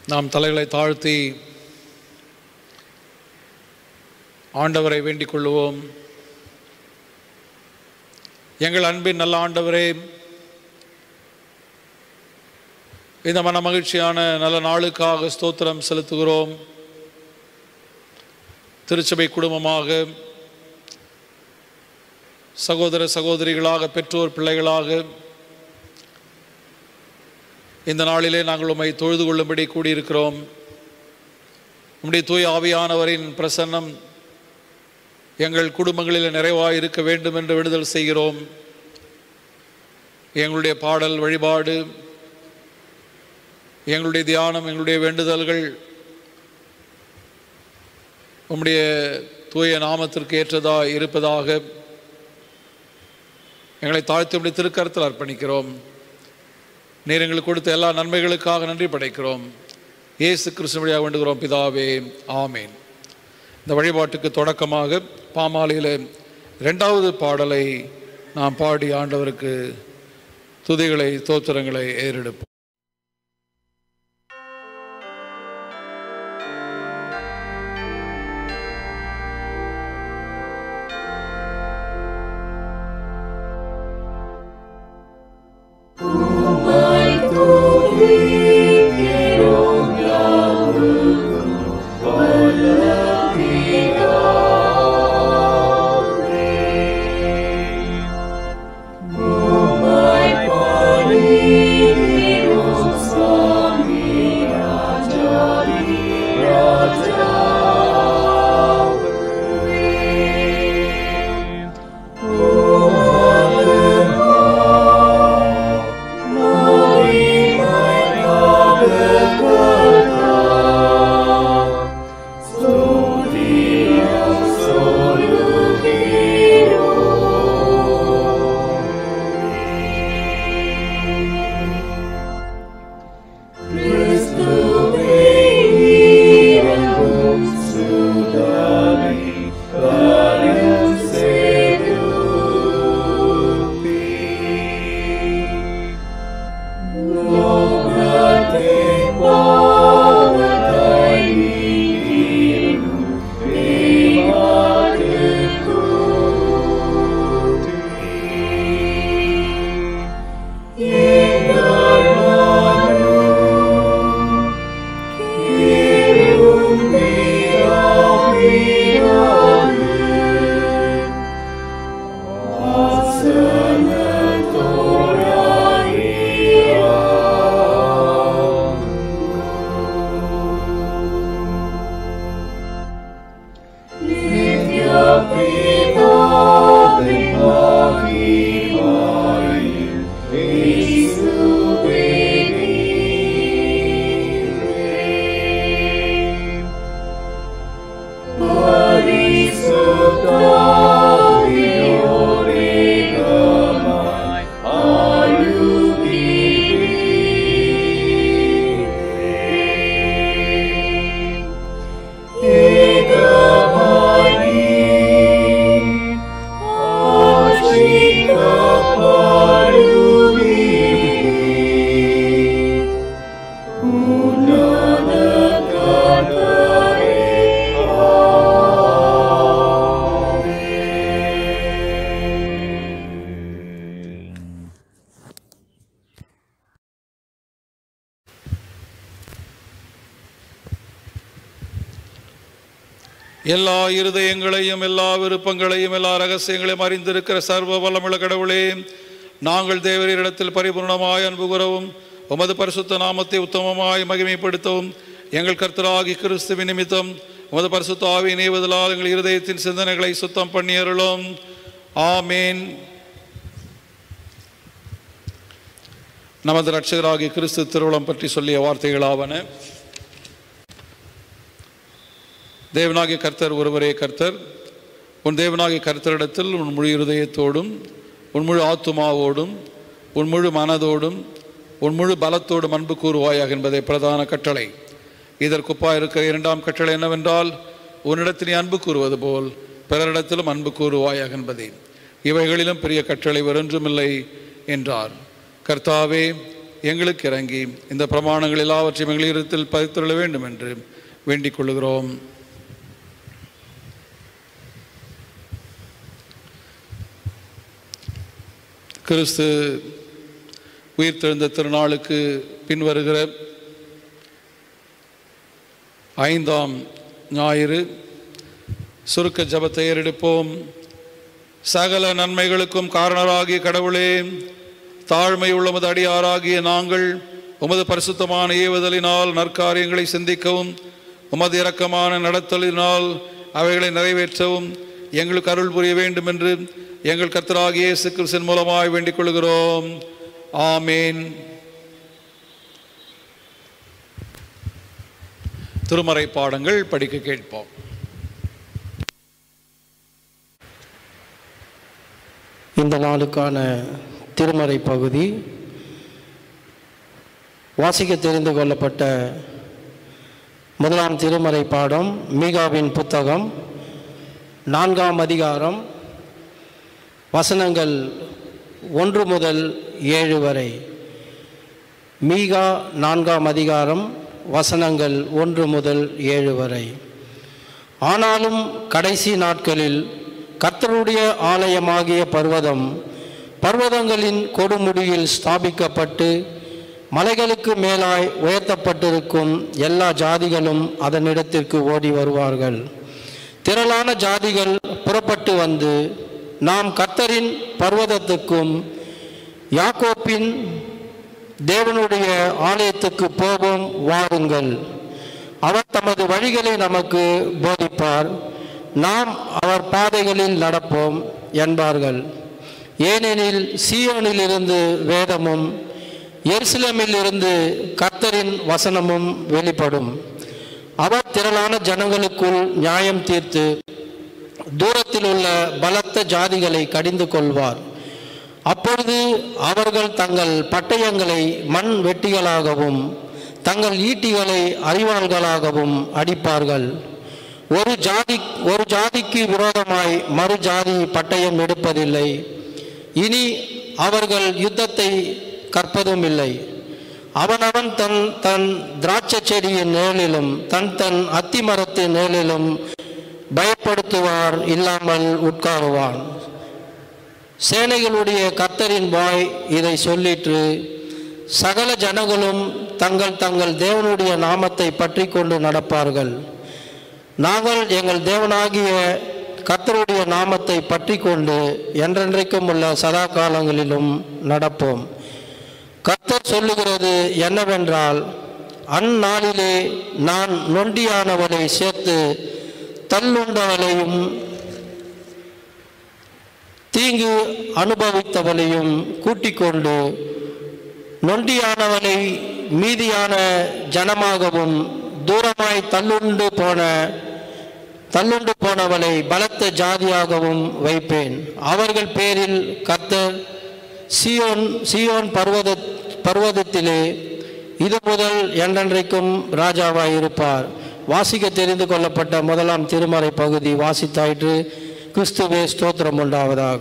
நாம் தலைகளை தாழ்த்தி ஆண்டவரை வேண்டிக் கொள்வோம் எங்கள் அன்பின் நல்ல ஆண்டவரே இந்த மன மகிழ்ச்சியான நல்ல நாளுக்காக ஸ்தோத்திரம் செலுத்துகிறோம் திருச்சபை குடும்பமாக சகோதர சகோதரிகளாக பெற்றோர் பிள்ளைகளாக இந்த நாளிலே நாங்கள் உம்மை தொழுது கொள்ளும்படி கூடியிருக்கிறோம் உம்முடைய தூய் ஆவியானவரின் பிரசன்னம் எங்கள் குடும்பங்களில் நிறைவாக இருக்க வேண்டும் என்று விடுதல் செய்கிறோம் எங்களுடைய பாடல் வழிபாடு எங்களுடைய தியானம் எங்களுடைய வேண்டுதல்கள் உம்முடைய தூய நாமத்திற்கு ஏற்றதாக இருப்பதாக எங்களை தாழ்த்தி உடைய திருக்கரத்தில் அர்ப்பணிக்கிறோம் நீர் எங்களுக்கு கொடுத்த எல்லா நன்மைகளுக்காக நன்றி படைக்கிறோம் இயேசு கிறிஸ்து வழியாக வேண்டுகிறோம் பிதாவே ஆமேன் இந்த வழிபாட்டுக்கு தொடக்கமாக பாமாலையில் ரெண்டாவது பாடலை நாம் பாடி ஆண்டவருக்கு துதிகளை தோத்திரங்களை ஏறெடுப்போம் எல்லா இருதயங்களையும் எல்லா விருப்பங்களையும் எல்லா ரகசியங்களையும் அறிந்திருக்கிற சர்வ வல்லமுள்ள கடவுளே நாங்கள் தேவரிடத்தில் பரிபூர்ணமாய் அன்பு கூறவும் உமது பரிசுத்த நாமத்தை உத்தமமாய் மகிமைப்படுத்தவும் எங்கள் கர்த்தராகி கிறிஸ்துவின் நிமித்தம் உமது பரிசுத்த ஆவி இணைவதலால் எங்கள் இருதயத்தின் சிந்தனைகளை சுத்தம் பண்ணியருளும் ஆமேன் நமது ரட்சகராகிய கிறிஸ்து திருவுளம் பற்றி சொல்லிய வார்த்தைகளாவன தேவனாகிய கர்த்தர் ஒருவரே கர்த்தர் உன் தேவனாகிய கர்த்தரிடத்தில் உன் முழு இருதயத்தோடும் உன் முழு ஆத்துமாவோடும் உன் முழு மனதோடும் உன் முழு பலத்தோடும் அன்பு கூறுவாயாக என்பதை பிரதான கட்டளை இதற்குப்பா இருக்கிற இரண்டாம் கட்டளை என்னவென்றால் உன்னிடத்தில் நீ அன்பு கூறுவது போல் பிறரிடத்திலும் அன்பு கூறுவாயாக என்பதே இவைகளிலும் பெரிய கட்டளை வேறொன்றுமில்லை என்றார் கர்த்தாவே எங்களுக்கு இறங்கி இந்த பிரமாணங்கள் எல்லாவற்றையும் எங்கள் இருத்தில் பதித்துள்ள வேண்டும் என்று வேண்டிக் கொள்கிறோம் கிறிஸ்து உயிர்த்தெழுந்த திருநாளுக்கு பின்வருகிற ஐந்தாம் ஞாயிறு சுருக்க ஜபத்தை ஏறெடுப்போம் சகல நன்மைகளுக்கும் காரணராகிய கடவுளே தாழ்மை உள்ளமது அடியாராகிய நாங்கள் உமது பரிசுத்தமான ஏவுதலினால் நற்காரியங்களை சிந்திக்கவும் உமது இரக்கமான நடத்தலினால் அவைகளை நிறைவேற்றவும் எங்களுக்கு அருள் புரிய வேண்டும் என்று எங்கள் கர்த்தராகிய இயேசு கிறிஸ்தின் மூலமாய் வேண்டிக் கொள்கிறோம் ஆமேன் திருமறை பாடங்கள் படிக்க கேட்போம் இந்த நாளுக்கான திருமறை பகுதி வாசிக்க தெரிந்து கொள்ளப்பட்ட முதலாம் திருமறை பாடம் மீகாவின் புத்தகம் நான்காம் அதிகாரம் வசனங்கள் ஒன்று முதல் ஏழு வரை மீகா நான்காம் அதிகாரம் வசனங்கள் ஒன்று முதல் ஏழு வரை ஆனாலும் கடைசி நாட்களில் கர்த்தருடைய ஆலயமாகிய பர்வதம் பர்வதங்களின் கொடுமுடியில் ஸ்தாபிக்கப்பட்டு மலைகளுக்கு மேலாய் உயர்த்தப்பட்டிருக்கும் எல்லா ஜாதிகளும் அதனிடத்திற்கு ஓடி வருவார்கள் திரளான ஜாதிகள் புறப்பட்டு வந்து நாம் கர்த்தரின் பர்வதத்துக்கும் யாக்கோப்பின் தேவனுடைய ஆலயத்துக்கு போவோம் வாருங்கள் அவர் தமது வழிகளை நமக்கு போதிப்பார் நாம் அவர் பாதைகளில் நடப்போம் என்பார்கள் ஏனெனில் சீயோனிலிருந்து வேதமும் எருசலேமிலிருந்து கர்த்தரின் வசனமும் வெளிப்படும் அவர் திரளான ஜனங்களுக்குள் நியாயம் தீர்த்து தூரத்தில் உள்ள பலத்த ஜாதிகளை கடிந்து கொள்வார் அப்பொழுது அவர்கள் தங்கள் பட்டயங்களை மண் வெட்டிகளாகவும் தங்கள் ஈட்டிகளை அறிவாள்களாகவும் அடிப்பார்கள் ஒரு ஜாதி ஒரு ஜாதிக்கு விரோதமாய் மறு ஜாதி பட்டயம் எடுப்பதில்லை இனி அவர்கள் யுத்தத்தை கற்பதும் இல்லை அவனவன் தன் தன் திராட்சை செடியின் நிழலிலும் தன் தன் அத்தி மரத்தின் நிழலிலும் பயப்படுத்துவார் இல்லாமல் உட்காருவான் சேனைகளுடைய கர்த்தரின் வாய் இதை சொல்லிற்று சகல ஜனங்களும் தங்கள் தங்கள் தேவனுடைய நாமத்தை பற்றி கொண்டு நடப்பார்கள் நாங்கள் எங்கள் தேவனாகிய கர்த்தருடைய நாமத்தை பற்றி கொண்டு என்றென்றைக்கும் உள்ள சதா காலங்களிலும் நடப்போம் கர்த்தர் சொல்லுகிறது என்னவென்றால் அந்நாளிலே நான் நொண்டியானவளை சேர்த்து தள்ளுண்டவளையும் தீங்கு அனுபவித்தவளையும் கூட்டிக் கொண்டு நொண்டியானவனை மீதியான ஜனமாகவும் தூரமாய் தள்ளுண்டு போன தள்ளுண்டு போனவளை பலத்த ஜாதியாகவும் வைப்பேன் அவர்கள் பேரில் கர்த்தர் சியோன் சியோன் பர்வத பர்வதத்திலே இது முதல் என்றென்றைக்கும் ராஜாவாய் இருப்பார் வாசிக்க தெரிந்து கொள்ளப்பட்ட முதலாம் திருமறை பகுதி வாசித்தாயிற்று கிறிஸ்துவே ஸ்தோத்திரம் உண்டாவதாக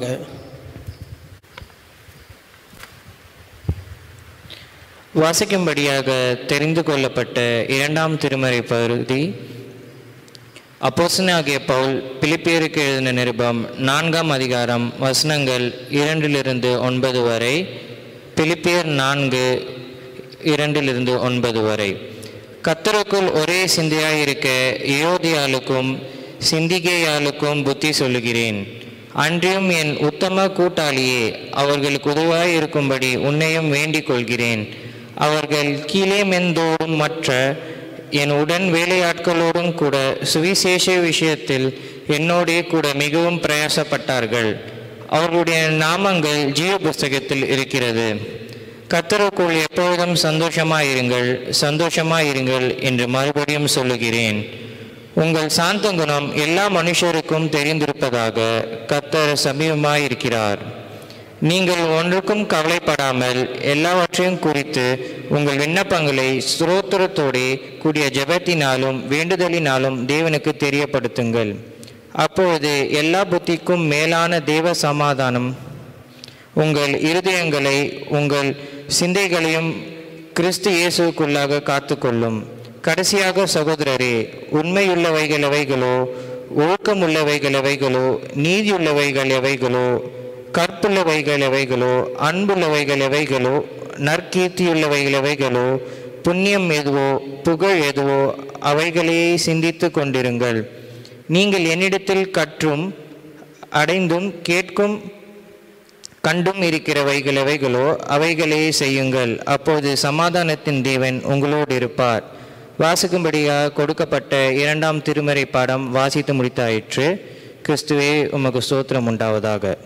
வாசிக்கும்படியாக தெரிந்து கொள்ளப்பட்ட இரண்டாம் திருமறை பகுதி அப்போசனாகிய பவுல் பிலிப்பியருக்கு எழுதின நிருபம் நான்காம் அதிகாரம் வசனங்கள் இரண்டிலிருந்து ஒன்பது வரை பிலிப்பியர் நான்கு இரண்டிலிருந்து ஒன்பது வரை கத்தருக்குள் ஒரே சிந்தையாயிருக்க யோதியாளுக்கும் சிந்திகேயாளுக்கும் புத்தி சொல்லுகிறேன் அன்றியும் என் உத்தம கூட்டாளியே அவர்களுக்கு உதவாய் இருக்கும்படி உன்னையும் வேண்டிக் கொள்கிறேன் அவர்கள் கீழே மெந்தோடும் மற்ற என் உடன் வேலையாட்களோடும் கூட சுவிசேஷ விஷயத்தில் என்னோடே கூட மிகவும் பிரயாசப்பட்டார்கள் அவர்களுடைய நாமங்கள் ஜீவ புஸ்தகத்தில் இருக்கிறது கத்தருக்குள் எப்பொழுதும் சந்தோஷமாயிருங்கள் சந்தோஷமாயிருங்கள் என்று மறுபடியும் சொல்லுகிறேன் உங்கள் சாந்த குணம் எல்லா மனுஷருக்கும் தெரிந்திருப்பதாக கத்தர் சமீபமாயிருக்கிறார் நீங்கள் ஒன்றுக்கும் கவலைப்படாமல் எல்லாவற்றையும் குறித்து உங்கள் விண்ணப்பங்களை ஸ்ரோத்திரத்தோடே கூடிய ஜெபத்தினாலும் வேண்டுதலினாலும் தேவனுக்கு தெரியப்படுத்துங்கள் அப்பொழுது எல்லா புத்திக்கும் மேலான தேவ சமாதானம் உங்கள் இருதயங்களை உங்கள் சிந்தைகளையும் கிறிஸ்து இயேசுக்குள்ளாக காத்துக்கொள்ளும் கடைசியாக சகோதரரே உண்மையுள்ளவைகள் எவைகளோ ஒழுக்கமுள்ளவைகள் எவைகளோ நீதியுள்ளவைகள் எவைகளோ கற்புள்ளவைகள் எவைகளோ அன்புள்ளவைகள் எவைகளோ நற்கீர்த்தியுள்ளவைகள் எவைகளோ புண்ணியம் எதுவோ புகழ் எதுவோ அவைகளே சிந்தித்து கொண்டிருங்கள் நீங்கள் என்னிடத்தில் கற்றும் அடைந்தும் கேட்கும் கண்டும் இருக்கிறவைகள் எவைகளோ அவைகளே செய்யுங்கள் அப்போது சமாதானத்தின் தேவன் உங்களோடு இருப்பார் வாசிக்கும்படியாக கொடுக்கப்பட்ட இரண்டாம் திருமறை பாடம் வாசித்து முடித்தாயிற்று கிறிஸ்துவே உமக்கு ஸ்தோத்திரம் உண்டாவதாக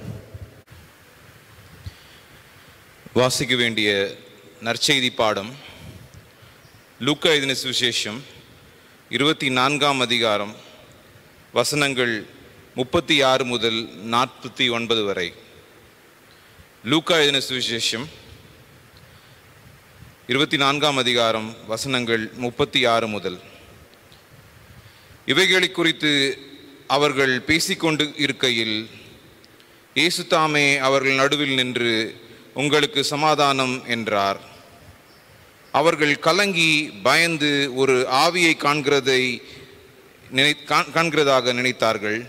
வாசிக்க வேண்டிய நற்செய்தி பாடம் லூக்கா எழுதின சுவிசேஷம் இருபத்தி நான்காம் அதிகாரம் வசனங்கள் முப்பத்தி ஆறு முதல் நாற்பத்தி ஒன்பது வரை லூக்கா எழுதின சுவிசேஷம் இருபத்தி நான்காம் அதிகாரம் வசனங்கள் முப்பத்தி ஆறு முதல் இவைகளை குறித்து அவர்கள் பேசிக்கொண்டு இருக்கையில் இயேசு தாமே அவர்கள் நடுவில் நின்று உங்களுக்கு சமாதானம் என்றார் அவர்கள் கலங்கி பயந்து ஒரு ஆவியை காண்கிறதை நினை காண்- காண்கிறதாக நினைத்தார்கள்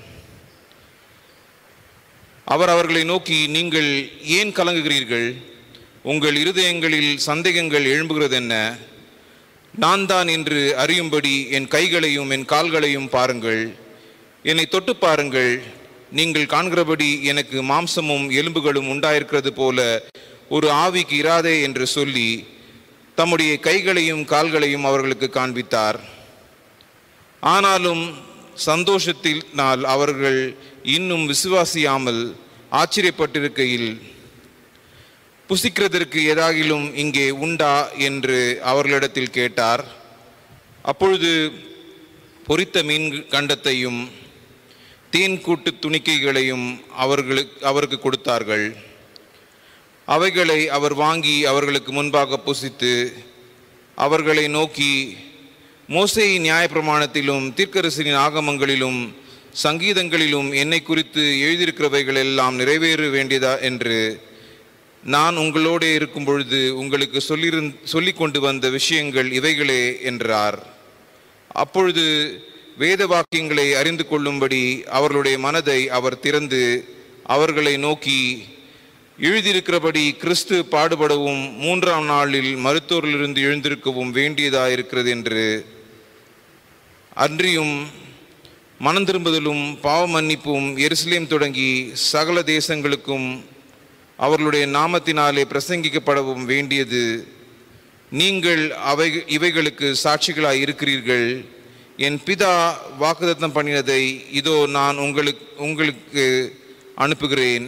அவர் அவர்களை நோக்கி நீங்கள் ஏன் கலங்குகிறீர்கள் உங்கள் இருதயங்களில் சந்தேகங்கள் எழும்புகிறது என்ன நான் தான் என்று அறியும்படி என் கைகளையும் என் கால்களையும் பாருங்கள் என்னை தொட்டு பாருங்கள் நீங்கள் காண்கிறபடி எனக்கு மாம்சமும் எலும்புகளும் உண்டாயிருக்கிறது போல ஒரு ஆவிக்கு இராதே என்று சொல்லி தம்முடைய கைகளையும் கால்களையும் அவர்களுக்கு காண்பித்தார் ஆனாலும் சந்தோஷத்தினால் அவர்கள் இன்னும் விசுவாசியாமல் ஆச்சரியப்பட்டிருக்கையில் புசிக்கிறதற்கு ஏதாகிலும் இங்கே உண்டா என்று அவர்களிடத்தில் கேட்டார் அப்பொழுது பொரித்த மீன் கண்டத்தையும் தேன் கூட்டு துணிக்கைகளையும் அவர்களுக்கு அவருக்கு கொடுத்தார்கள் அவைகளை அவர் வாங்கி அவர்களுக்கு முன்பாக புசித்து அவர்களை நோக்கி மோசேயின் நியாயப்பிரமாணத்திலும் தீர்க்கரசரின் ஆகமங்களிலும் சங்கீதங்களிலும் என்னை குறித்து எழுதியிருக்கிறவைகள் எல்லாம் நிறைவேற வேண்டியதா என்று நான் உங்களோடே இருக்கும் பொழுது உங்களுக்கு சொல்லிருந் சொல்லிக் கொண்டு வந்த விஷயங்கள் இவைகளே என்றார் அப்பொழுது வேத வாக்கியங்களை அறிந்து கொள்ளும்படி அவர்களுடைய மனதை அவர் திறந்து அவர்களை நோக்கி எழுதியிருக்கிறபடி கிறிஸ்து பாடுபடவும் மூன்றாம் நாளில் மருத்துவரிலிருந்து எழுந்திருக்கவும் வேண்டியதாயிருக்கிறது என்று அன்றியும் மனம் திரும்புதலும் பாவ மன்னிப்பும் எருசலேம் தொடங்கி சகல தேசங்களுக்கும் அவர்களுடைய நாமத்தினாலே பிரசங்கிக்கப்படவும் வேண்டியது நீங்கள் அவை இவைகளுக்கு சாட்சிகளாய் இருக்கிறீர்கள் என் பிதா வாக்குத்தத்தம் பண்ணினதை இதோ நான் உங்களுக்கு உங்களுக்கு அனுப்புகிறேன்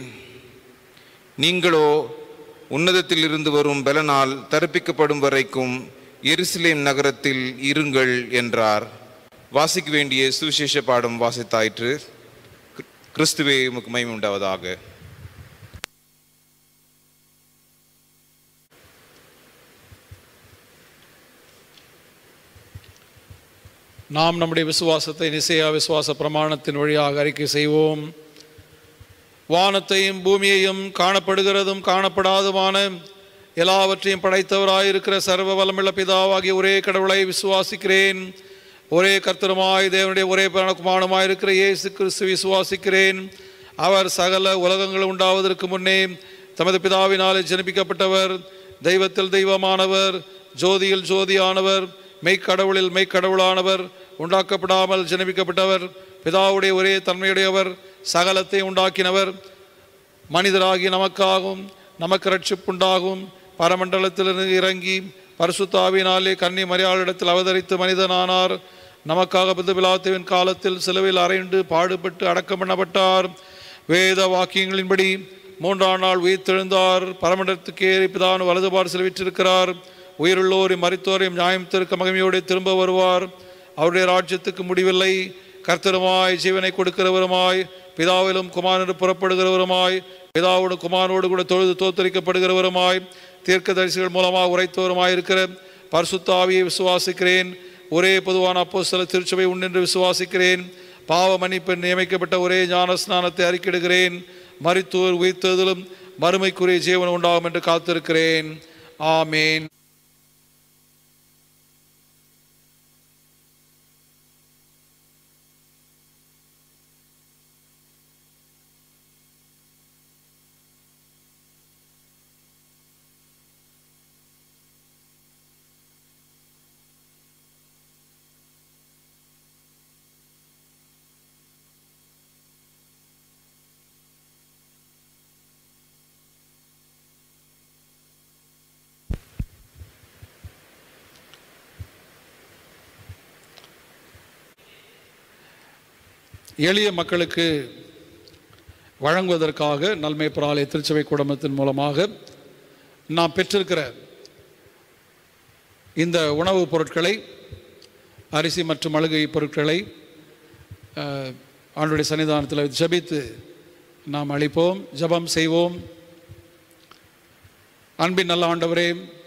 நீங்களோ உன்னதத்தில் இருந்து வரும் பலனால் தரப்பிக்கப்படும் வரைக்கும் எருசலேம் நகரத்தில் இருங்கள் என்றார் வாசிக்க வேண்டிய சுவிசேஷ பாடம் வாசித்தாயிற்று கிறிஸ்து- கிறிஸ்துவே உமக்கு மகிமை உண்டாவதாக நாம் நம்முடைய விசுவாசத்தை நிசையா விசுவாச பிரமாணத்தின் வழியாக அறிக்கை செய்வோம் வானத்தையும் பூமியையும் காணப்படுகிறதும் காணப்படாதுமான எல்லாவற்றையும் படைத்தவராயிருக்கிற சர்வ வல்லமுள்ள பிதாவாகிய ஒரே கடவுளை விசுவாசிக்கிறேன் ஒரே கர்த்தருமாய் தேவனுடைய ஒரே பிரணக்குமானுமாய் இருக்கிற இயேசு கிறிஸ்து விசுவாசிக்கிறேன் அவர் சகல உலகங்கள் உண்டாவதற்கு முன்னே தமது பிதாவினாலே ஜனிப்பிக்கப்பட்டவர் தெய்வத்தில் தெய்வமானவர் ஜோதியில் ஜோதியானவர் மெய்க்கடவுளில் மெய்க்கடவுளானவர் உண்டாக்கப்படாமல் ஜனிப்பிக்கப்பட்டவர் பிதாவுடைய ஒரே தன்மையுடையவர் சகலத்தை உண்டாக்கினவர் மனிதராகி நமக்காகவும் நமக்கு ரட்சிப்புண்டாகும் பரமண்டலத்திலிருந்து இறங்கி பரிசுத்தாவினாலே கன்னி மரியாளிடத்தில் அவதரித்து மனிதனானார் நமக்காக பிந்து பிலாத்துவின் காலத்தில் சிலுவையில் அறைண்டு பாடுபட்டு அடக்கம் பண்ணப்பட்டார் வேத வாக்கியங்களின்படி மூன்றாம் நாள் உயிர்த்தெழுந்தார் பரமண்டலத்துக்கு ஏறி பிதான வலதுபாடு செலவிற்றிருக்கிறார் உயிருள்ளோரையும் மறித்தோரையும் நியாயம் திருக்க மகிமையோடு திரும்ப வருவார் அவருடைய ராஜ்யத்துக்கு முடிவில்லை கர்த்தருமாய் ஜீவனை கொடுக்கிறவருமாய் பிதாவிலும் குமாரனு புறப்படுகிறவருமாய் பிதாவோடு குமாரனோடு கூட தொழுது தோத்தரிக்கப்படுகிறவருமாய் தீர்க்கதரிசிகள் மூலமாக உரைத்தவருமாய் இருக்கிற பரிசுத்தாவியை விசுவாசிக்கிறேன் ஒரே பொதுவான அப்போஸ்தல திருச்சபை உண்டென்று விசுவாசிக்கிறேன் பாவ மன்னிப்பின் நியமிக்கப்பட்ட ஒரே ஞான ஸ்நானத்தை அறிக்கிடுகிறேன் மரித்தோர் உயிர்த்ததிலும் மறுமைக்குரிய ஜீவன் உண்டாகும் என்று காத்திருக்கிறேன் ஆமேன் எளிய மக்களுக்கு வழங்குவதற்காக நன்மை பிராலய திருச்சபை குடும்பத்தின் மூலமாக நாம் பெற்றிருக்கிற இந்த உணவுப் பொருட்களை அரிசி மற்றும் மளிகை பொருட்களை அஹ், ஆண்டுடைய சன்னிதானத்தில் ஜெபித்து நாம் அளிப்போம் ஜெபம் செய்வோம் அன்பின் நல்ல ஆண்டவரே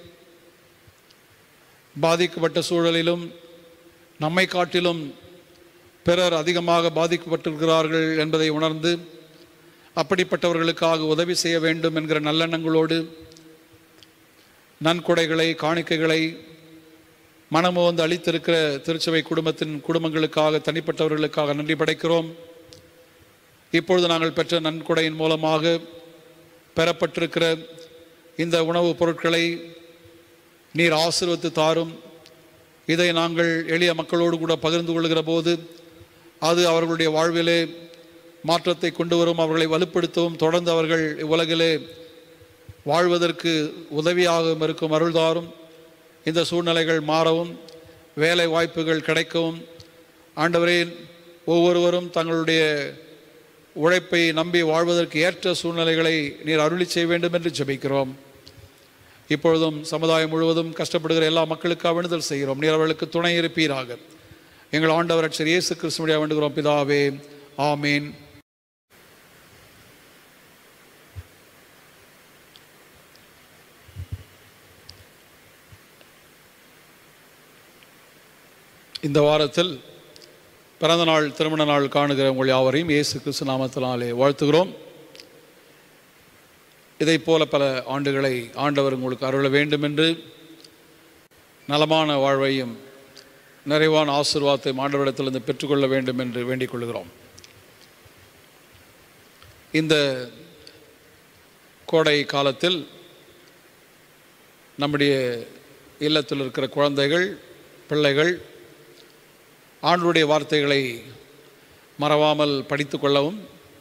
பாதிக்கப்பட்ட சூழலிலும் நம்மை காட்டிலும் பிறர் அதிகமாக பாதிக்கப்பட்டிருக்கிறார்கள் என்பதை உணர்ந்து அப்படிப்பட்டவர்களுக்காக உதவி செய்ய வேண்டும் என்கிற நல்லெண்ணங்களோடு நன்கொடைகளை காணிக்கைகளை மனமோந்து அளித்திருக்கிற திருச்சபை குடும்பத்தின் குடும்பங்களுக்காக தனிப்பட்டவர்களுக்காக நன்றி படைக்கிறோம் இப்பொழுது நாங்கள் பெற்ற நன்கொடையின் மூலமாக பெறப்பட்டிருக்கிற இந்த உணவுப் பொருட்களை நீர் ஆசீர்வத்து தாரும் இதை நாங்கள் எளிய மக்களோடு கூட பகிர்ந்து கொள்கிற போது அது அவர்களுடைய வாழ்விலே மாற்றத்தை கொண்டு வரும் அவர்களை வலுப்படுத்தவும் தொடர்ந்து அவர்கள் உலகிலே வாழ்வதற்கு உதவியாகவும் இருக்கும் அருள்தாரும் இந்த சூழ்நிலைகள் மாறவும் வேலை வாய்ப்புகள் கிடைக்கவும் ஆண்டவரே ஒவ்வொருவரும் தங்களுடைய உழைப்பை நம்பி வாழ்வதற்கு ஏற்ற சூழ்நிலைகளை நீர் அருளி செய்ய வேண்டும் என்று ஜெபிக்கிறோம் இப்பொழுதும் சமுதாயம் முழுவதும் கஷ்டப்படுகிற எல்லா மக்களுக்காக வேண்டுதல் செய்கிறோம் நீர் அவர்களுக்கு துணை இருப்பீராக எங்கள் ஆண்டவர் அச்சர் இயேசு கிறிஸ்துவடியாக வேண்டுகிறோம் பிதாவே ஆமீன் இந்த வாரத்தில் பிறந்த நாள் திருமண நாள் காணுகிற உங்கள் யாவரையும் இயேசு கிறிஸ்து நாமத்தினாலே வாழ்த்துகிறோம் இதைப் போல பல ஆண்டுகளை ஆண்டவர் உங்களுக்கு அருள வேண்டும் என்று நலமான வாழ்வையும் நிறைவான ஆசீர்வாதத்தை ஆண்டவரிடத்திலிருந்து பெற்றுக்கொள்ள வேண்டும் என்று வேண்டிக் கொள்கிறோம் இந்த கோடை காலத்தில் நம்முடைய இல்லத்தில் இருக்கிற குழந்தைகள் பிள்ளைகள் ஆண்டுடைய வார்த்தைகளை மறவாமல் படித்து கொள்ளவும்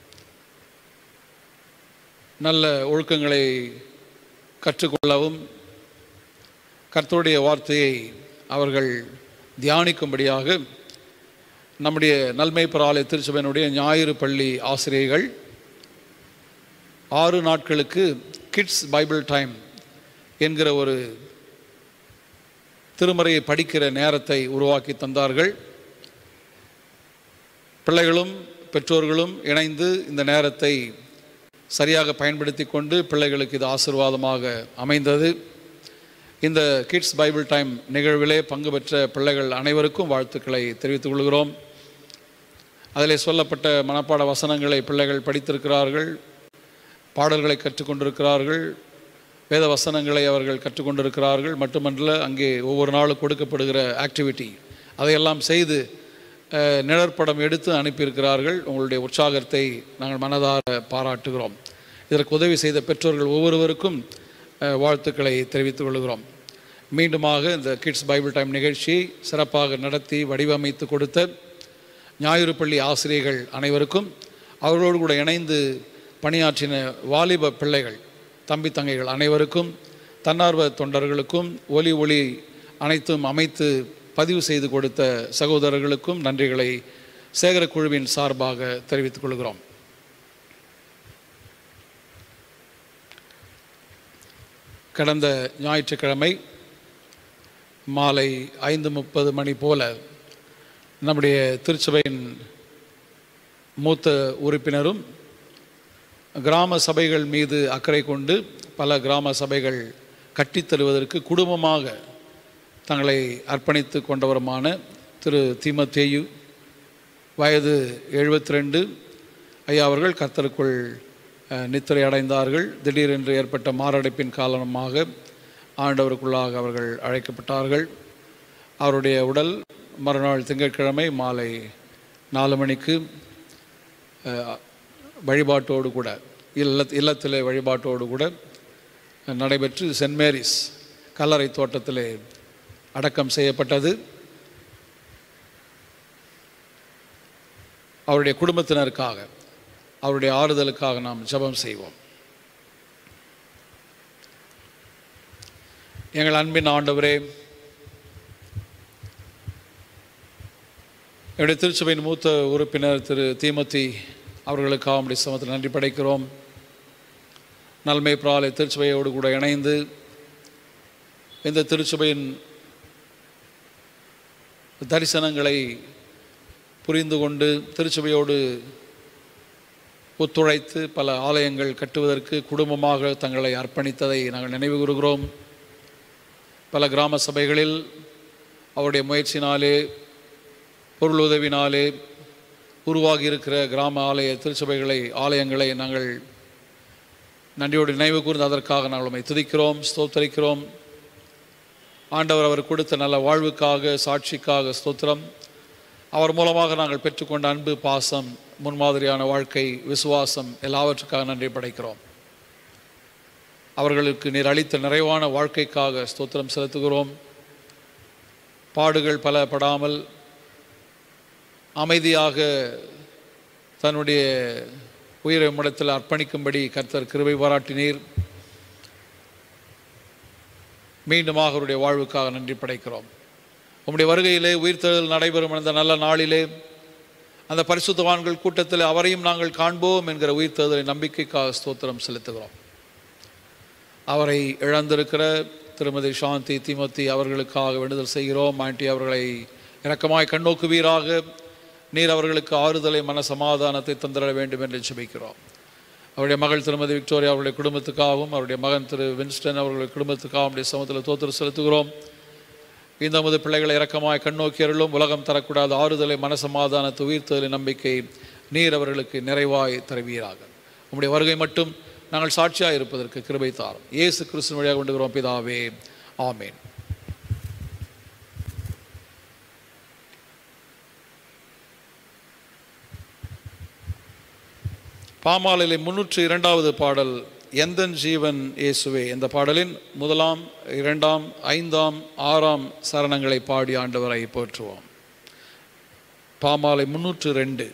நல்ல ஒழுக்கங்களை கற்றுக்கொள்ளவும் கர்த்தருடைய வார்த்தையை அவர்கள் தியானிக்கும்படியாக நம்முடைய நல்மை பராலய திருச்சபையினுடைய ஞாயிறு பள்ளி ஆசிரியர்கள் ஆறு நாட்களுக்கு கிட்ஸ் பைபிள் டைம் என்கிற ஒரு திருமறையை படிக்கிற நேரத்தை உருவாக்கி தந்தார்கள் பிள்ளைகளும் பெற்றோர்களும் இணைந்து இந்த நேரத்தை சரியாக பயன்படுத்தி கொண்டு பிள்ளைகளுக்கு இது ஆசீர்வாதமாக அமைந்தது இந்த கிட்ஸ் பைபிள் டைம் நிகழ்விலே பங்கு பெற்ற பிள்ளைகள் அனைவருக்கும் வாழ்த்துக்களை தெரிவித்துக் கொள்கிறோம் அதிலே சொல்லப்பட்ட மனப்பாட வசனங்களை பிள்ளைகள் படித்திருக்கிறார்கள் பாடல்களை கற்றுக்கொண்டிருக்கிறார்கள் வேத வசனங்களை அவர்கள் கற்றுக்கொண்டிருக்கிறார்கள் மட்டுமல்ல அங்கே ஒவ்வொரு நாளும் கொடுக்கப்படுகிற ஆக்டிவிட்டி அதையெல்லாம் செய்து அஹ், நிழற்படம் எடுத்து அனுப்பியிருக்கிறார்கள் உங்களுடைய உற்சாகத்தை நாங்கள் மனதார பாராட்டுகிறோம் இதற்கு உதவி செய்த பெற்றோர்கள் ஒவ்வொருவருக்கும் அஹ், வாழ்த்துக்களை தெரிவித்துக் கொள்கிறோம் மீண்டுமாக இந்த கிட்ஸ் பைபிள் டைம் நிகழ்ச்சியை சிறப்பாக நடத்தி வடிவமைத்து கொடுத்த ஞாயிறு பள்ளி ஆசிரியர்கள் அனைவருக்கும் அவர்களோடு கூட இணைந்து பணியாற்றின வாலிப பிள்ளைகள் தம்பி தங்கைகள் அனைவருக்கும் தன்னார்வ தொண்டர்களுக்கும் ஒலி ஒளி அனைத்தும் அமைத்து பதிவு செய்து கொடுத்த சகோதரர்களுக்கும் நன்றிகளை சேகர குழுவின் சார்பாக தெரிவித்துக் கொள்கிறோம் கடந்த ஞாயிற்றுக்கிழமை மாலை ஐந்து முப்பது மணி போல நம்முடைய திருச்சபையின் மூத்த உறுப்பினரும் கிராம சபைகள் மீது அக்கறை கொண்டு பல கிராம சபைகள் கட்டித் தருவதற்கு குடும்பமாக தங்களை அர்ப்பணித்து கொண்டவருமான திரு தீமத்தேயு வயது எழுபத்தி ரெண்டு ஐயா அவர்கள் கர்த்தருக்குள் அஹ், நித்திரை அடைந்தார்கள் திடீரென்று ஏற்பட்ட மாரடைப்பின் காரணமாக ஆண்டவருக்குள்ளாக அவர்கள் அழைக்கப்பட்டார்கள் அவருடைய உடல் மறுநாள் திங்கட்கிழமை மாலை நாலு மணிக்கு அஹ், வழிபாட்டோடு கூட இல்ல இல்லத்திலே வழிபாட்டோடு கூட நடைபெற்று சென்ட் மேரிஸ் கல்லறை தோட்டத்திலே அடக்கம் செய்யப்பட்டது அவருடைய குடும்பத்தினருக்காக அவருடைய ஆறுதலுக்காக நாம் ஜெபம் செய்வோம் எங்கள் அன்பின் ஆண்டவரே என்னுடைய திருச்சபையின் மூத்த உறுப்பினர் திரு தீமதி அவர்களுக்காக நம்முடைய சமத்தில் நன்றி படைக்கிறோம் நல்மை பிராலை திருச்சபையோடு கூட இணைந்து இந்த திருச்சபையின் தரிசனங்களை புரிந்து கொண்டு திருச்சபையோடு ஒத்துழைத்து பல ஆலயங்கள் கட்டுவதற்கு குடும்பமாக தங்களை அர்ப்பணித்ததை நாங்கள் நினைவு கூறுகிறோம் பல கிராம சபைகளில் அவருடைய முயற்சினாலே பொருள் உதவினாலே உருவாகி இருக்கிற கிராம ஆலய திருச்சபைகளை ஆலயங்களை நாங்கள் நன்றியோடு நினைவு கூர்ந்து அதற்காக நாங்கள் உம்மை துதிக்கிறோம் ஸ்தோத்தரிக்கிறோம் ஆண்டவர் அவர் கொடுத்த நல்ல வாழ்வுக்காக சாட்சிக்காக ஸ்தோத்திரம் அவர் மூலமாக நாங்கள் பெற்றுக்கொண்ட அன்பு பாசம் முன்மாதிரியான வாழ்க்கை விசுவாசம் எல்லாவற்றுக்காக நன்றி படைக்கிறோம் அவர்களுக்கு நீர் அளித்த நிறைவான வாழ்க்கைக்காக ஸ்தோத்திரம் செலுத்துகிறோம் பாடுகள் பல படாமல் அமைதியாக தன்னுடைய உயிரை உம்மிடத்தில் அர்ப்பணிக்கும்படி கர்த்தர் கிருபை பாராட்டினீர் மீண்டுமாக அவருடைய வாழ்வுக்காக நன்றி படைக்கிறோம் உம்முடைய வருகையிலே உயிர்த்தெழுதல் நடைபெறும் அந்த நல்ல நாளிலே அந்த பரிசுத்தவான்கள் கூட்டத்தில் அவரையும் நாங்கள் காண்போம் என்கிற உயிர்த்தெழுதலை நம்பிக்கைக்காக ஸ்தோத்திரம் செலுத்துகிறோம் அவரை இழந்திருக்கிற திருமதி சாந்தி திமதி அவர்களுக்காக வேண்டுதல் செய்கிறோம் ஆண்டி அவர்களை இரக்கமாய் கண்ணோக்குவீராக நீர் அவர்களுக்கு ஆறுதலை மன சமாதானத்தை தந்திட வேண்டும் என்று ஜெபிக்கிறோம் அவருடைய மகள் திருமதி விக்டோரியா அவருடைய குடும்பத்துக்காகவும் அவருடைய மகன் திரு வின்ஸ்டன் அவர்களுடைய குடும்பத்துக்காகவும் அவருடைய சமத்தில் தோத்திரம் செலுத்துகிறோம் இந்த முது பிள்ளைகளை இரக்கமாய் கண்ணோக்கியருளும் உலகம் தரக்கூடாத ஆறுதலை மனசமாதானத்தை உயிர்த்தலை நம்பிக்கை நீர் அவர்களுக்கு நிறைவாய் தருவீராக உம்முடைய வருகை மட்டும் நாங்கள் சாட்சியாக இருப்பதற்கு கிருபை தாரும் இயேசு கிறிஸ்துவின் வழியாக கொண்டுகிறோம் பிதாவே ஆமேன் பாமாலிலே முன்னூற்று இரண்டாவது பாடல் எந்தன் ஜீவன் இயேசுவே இந்த பாடலின் முதலாம் இரண்டாம் ஐந்தாம் ஆறாம் சரணங்களை பாடி ஆண்டவரை போற்றுவோம் பாமாலை முன்னூற்று ரெண்டு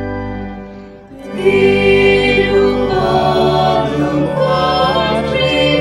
Thank you.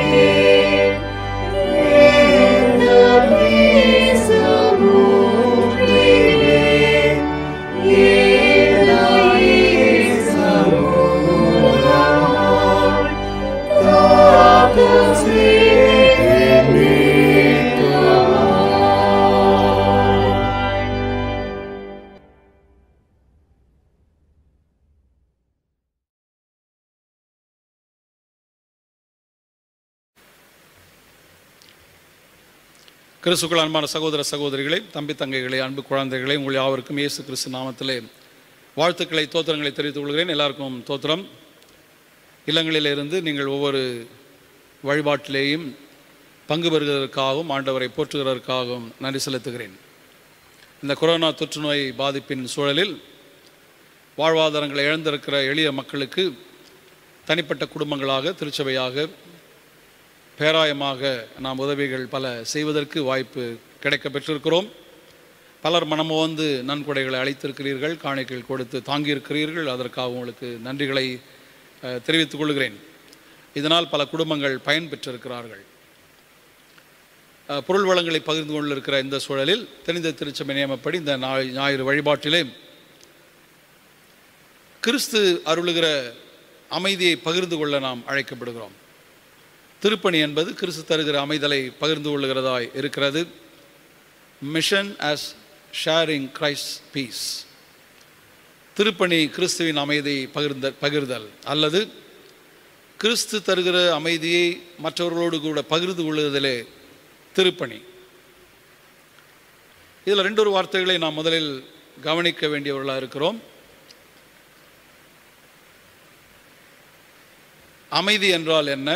கிறிஸ்துக்கள் அன்பான சகோதர சகோதரிகளே தம்பி தங்கைகளே அன்பு குழந்தைகளே உங்கள் யாவருக்கும் இயேசு கிறிஸ்து நாமத்திலே வாழ்த்துக்களை தோத்திரங்களை தெரிவித்துக் கொள்கிறேன் எல்லாருக்கும் தோத்திரம் இல்லங்களிலிருந்து நீங்கள் ஒவ்வொரு வழிபாட்டிலேயும் பங்கு பெறுவதற்காகவும் ஆண்டவரை போற்றுகிறதற்காகவும் நன்றி செலுத்துகிறேன் இந்த கொரோனா தொற்றுநோய் பாதிப்பின் சூழலில் வாழ்வாதாரங்களை இழந்திருக்கிற எளிய மக்களுக்கு தனிப்பட்ட குடும்பங்களாக திருச்சபையாக பேராயமாக நாம் உதவிகள் பல செய்வதற்கு வாய்ப்பு கிடைக்க பெற்றிருக்கிறோம் பலர் மனமோந்து நன்கொடைகளை அளித்திருக்கிறீர்கள் காணிக்கைகள் கொடுத்து தாங்கியிருக்கிறீர்கள் அதற்காக உங்களுக்கு நன்றிகளை அஹ், தெரிவித்துக் கொள்கிறேன் இதனால் பல குடும்பங்கள் பயன் பெற்றிருக்கிறார்கள் அஹ், பொருள் வளங்களை பகிர்ந்து கொண்டிருக்கிற இந்த சூழலில் தெரிந்த திருச்சபை நியமப்படி இந்த ஞாய்- ஞாயிறு வழிபாட்டிலே கிறிஸ்து அருளுகிற அமைதியை பகிர்ந்து கொள்ள நாம் அழைக்கப்படுகிறோம் திருப்பணி என்பது கிறிஸ்து தருகிற அமைதலை பகிர்ந்து கொள்ளுகிறதாய் இருக்கிறது mission as sharing Christ peace திருப்பணி கிறிஸ்துவின் அமைதியை பகிர்ந்த பகிர்தல் அல்லது கிறிஸ்து தருகிற அமைதியை மற்றவர்களோடு கூட பகிர்ந்து கொள்ளுதலே திருப்பணி இதில் ரெண்டொரு வார்த்தைகளை நாம் முதலில் கவனிக்க வேண்டியவர்களாக இருக்கிறோம் அமைதி என்றால் என்ன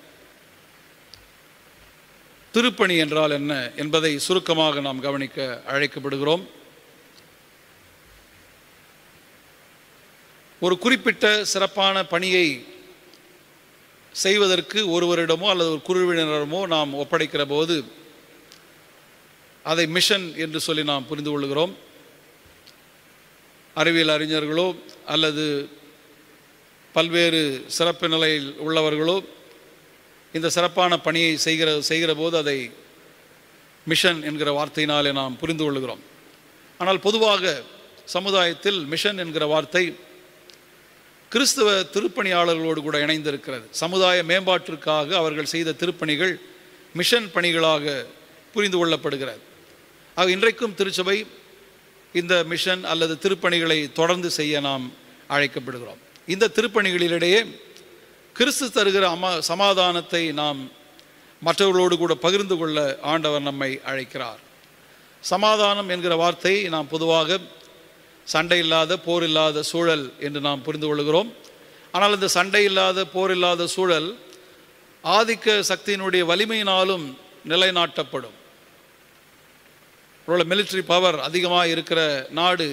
திருப்பணி என்றால் என்ன என்பதை சுருக்கமாக நாம் கவனிக்க அழைக்கப்படுகிறோம் ஒரு குறிப்பிட்ட சிறப்பான பணியை செய்வதற்கு ஒருவரிடமோ அல்லது ஒரு குழுவினரிடமோ நாம் ஒப்படைக்கிற போது அதை மிஷன் என்று சொல்லி நாம் புரிந்து கொள்கிறோம் அறிவியல் அறிஞர்களோ அல்லது பல்வேறு சிறப்பு நிலையில் உள்ளவர்களோ இந்த சிறப்பான பணியை செய்கிற செய்கிற போது அதை மிஷன் என்கிற வார்த்தையினாலே நாம் புரிந்து கொள்கிறோம் ஆனால் பொதுவாக சமுதாயத்தில் மிஷன் என்கிற வார்த்தை கிறிஸ்துவ திருப்பணியாளர்களோடு கூட இணைந்திருக்கிறது சமுதாய மேம்பாட்டிற்காக அவர்கள் செய்த திருப்பணிகள் மிஷன் பணிகளாக புரிந்து கொள்ளப்படுகிறது ஆக இன்றைக்கும் திருச்சபை இந்த மிஷன் அல்லது திருப்பணிகளை தொடர்ந்து செய்ய நாம் அழைக்கப்படுகிறோம் இந்த திருப்பணிகளிடையே கிறிஸ்து தருகிற அம சமாதானத்தை நாம் மற்றவர்களோடு கூட பகிர்ந்து கொள்ள ஆண்டவர் நம்மை அழைக்கிறார் சமாதானம் என்கிற வார்த்தை நாம் பொதுவாக சண்டை இல்லாத போர் இல்லாத சூழல் என்று நாம் புரிந்து கொள்கிறோம் ஆனால் இந்த சண்டை இல்லாத போர் இல்லாத சூழல் ஆதிக்க சக்தியினுடைய வலிமையினாலும் நிலைநாட்டப்படும் ஒருவேளை மிலிட்ரி பவர் அதிகமாக இருக்கிற நாடு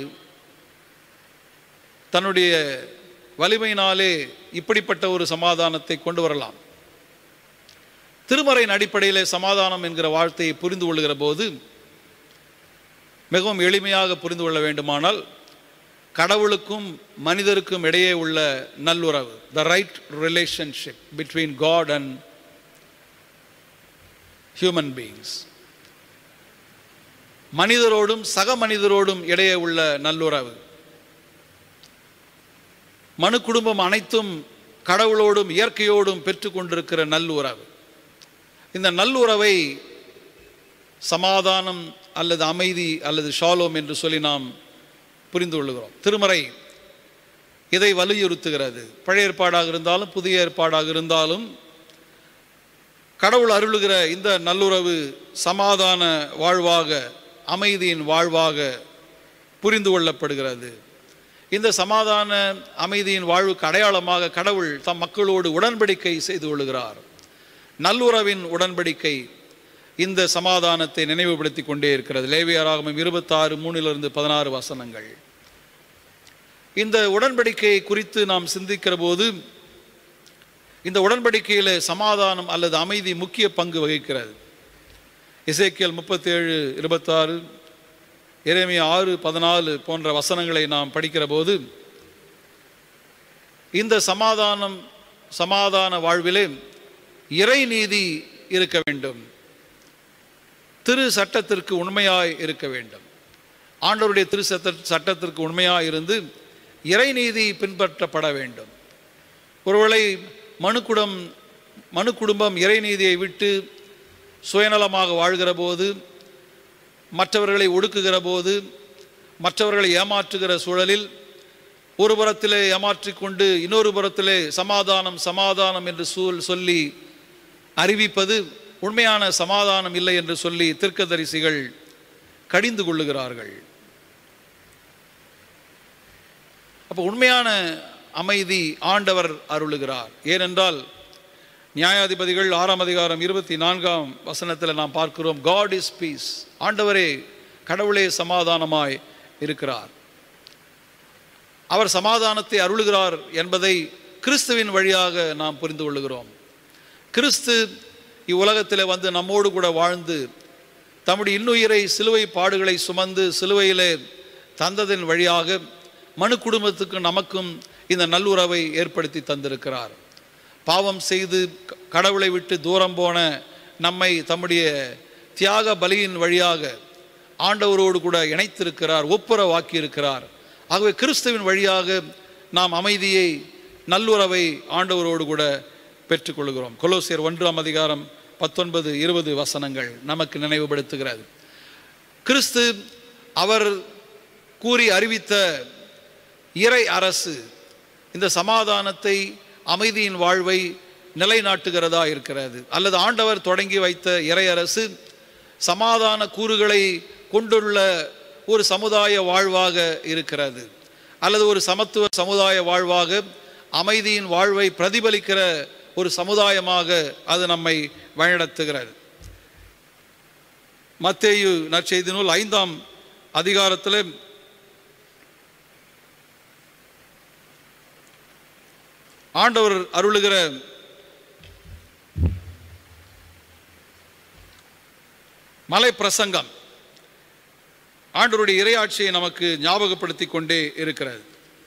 தன்னுடைய வலிமையினாலே இப்படிப்பட்ட ஒரு சமாதானத்தை கொண்டு வரலாம் திருமறையின் அடிப்படையிலே சமாதானம் என்கிற வார்த்தையை புரிந்து கொள்கிற போது மிகவும் எளிமையாக புரிந்து கொள்ள வேண்டுமானால் கடவுளுக்கும் மனிதருக்கும் இடையே உள்ள நல்லுறவு the right relationship between God and human beings மனிதரோடும் சக மனிதரோடும் இடையே உள்ள நல்லுறவு மனு குடும்பம் அனைத்தும் கடவுளோடும் இயற்கையோடும் பெற்றுக்கொண்டிருக்கிற நல்லுறவு இந்த நல்லுறவை சமாதானம் அல்லது அமைதி அல்லது ஷாலோம் என்று சொல்லி நாம் புரிந்து கொள்கிறோம் திருமறை இதை வலியுறுத்துகிறது பழைய ஏற்பாடாக இருந்தாலும் புதிய ஏற்பாடாக இருந்தாலும் கடவுள் அருளுகிற இந்த நல்லுறவு சமாதான வாழ்வாக அமைதியின் வாழ்வாக புரிந்து கொள்ளப்படுகிறது இந்த சமாதான அமைதியின் வாழ்வுக்கு அடையாளமாக கடவுள் தம் மக்களோடு உடன்படிக்கை செய்து கொள்கிறார் நல்லுறவின் உடன்படிக்கை இந்த சமாதானத்தை நினைவுபடுத்தி கொண்டே இருக்கிறது லேவியராகமம் இருபத்தாறு மூணிலிருந்து பதினாறு வசனங்கள் இந்த உடன்படிக்கையை குறித்து நாம் சிந்திக்கிற போது இந்த உடன்படிக்கையில் சமாதானம் அல்லது அமைதி முக்கிய பங்கு வகிக்கிறது இசைக்கியல் முப்பத்தேழு இருபத்தாறு இறைமைய ஆறு பதினாலு போன்ற வசனங்களை நாம் படிக்கிற போது இந்த சமாதானம் சமாதான வாழ்விலே இறைநீதி இருக்க வேண்டும் திரு சட்டத்திற்கு உண்மையாய் இருக்க வேண்டும் ஆண்டவருடைய திரு சட்ட சட்டத்திற்கு உண்மையாய் இருந்து இறைநீதி பின்பற்றப்பட வேண்டும் ஒருவேளை மனுக்குடம் மனு குடும்பம் இறைநீதியை விட்டு சுயநலமாக வாழ்கிற போது மற்றவர்களை ஒடுக்குகிற போது மற்றவர்களை ஏமாற்றுகிற சூழலில் ஒரு புறத்திலே ஏமாற்றிக் கொண்டு இன்னொரு புறத்திலே சமாதானம் சமாதானம் என்று சூழ் சொல்லி அறிவிப்பது உண்மையான சமாதானம் இல்லை என்று சொல்லி தீர்க்கதரிசிகள் கடிந்து கொள்ளுகிறார்கள் அப்போ உண்மையான அமைதி ஆண்டவர் அருளுகிறார் ஏனென்றால் நியாயாதிபதிகள் ஆறாம் அதிகாரம் இருபத்தி நான்காம் வசனத்தில் நாம் பார்க்கிறோம் காட் இஸ் பீஸ் ஆண்டவரே கடவுளே சமாதானமாய் இருக்கிறார் அவர் சமாதானத்தை அருளுகிறார் என்பதை கிறிஸ்துவின் வழியாக நாம் புரிந்து கொள்ளுகிறோம் கிறிஸ்து இவ்வுலகத்தில் வந்து நம்மோடு கூட வாழ்ந்து தம்முடைய இன்னுயிரை சிலுவை பாடுகளை சுமந்து சிலுவையிலே தந்ததன் வழியாக மனு குடும்பத்துக்கு நமக்கும் இந்த நல்லுறவை ஏற்படுத்தி தந்திருக்கிறார் பாவம் செய்து க- கடவுளை விட்டு தூரம் போன நம்மை தம்முடைய தியாக பலியின் வழியாக ஆண்டவரோடு கூட இணைத்திருக்கிறார் ஒப்புரவாக்கி இருக்கிறார் ஆகவே கிறிஸ்துவின் வழியாக நாம் அமைதியை நல்லுறவை ஆண்டவரோடு கூட பெற்றுக்கொள்கிறோம் கொலோசியர் ஒன்றாம் அதிகாரம் பத்தொன்பது இருபது வசனங்கள் நமக்கு நினைவுபடுத்துகிறது கிறிஸ்து அவர் கூறி அறிவித்த இறை அரசு இந்த சமாதானத்தை அமைதியின் வாழ்வை நிலைநாட்டுகிறதா இருக்கிறது அல்லது ஆண்டவர் தொடங்கி வைத்த இறை அரசு சமாதான கூறுகளை கொண்டுள்ள ஒரு சமுதாய வாழ்வாக இருக்கிறது அல்லது ஒரு சமத்துவ சமுதாய வாழ்வாக அமைதியின் வாழ்வை பிரதிபலிக்கிற ஒரு சமுதாயமாக அது நம்மை வழிநடத்துகிறது மத்தேயு நற்செய்தி நூல் ஐந்தாம் அதிகாரத்தில் ஆண்டவர் அருளுகிற மலை பிரசங்கம் ஆண்டவருடைய இறையாட்சியை நமக்கு ஞாபகப்படுத்தி கொண்டே இருக்கிறது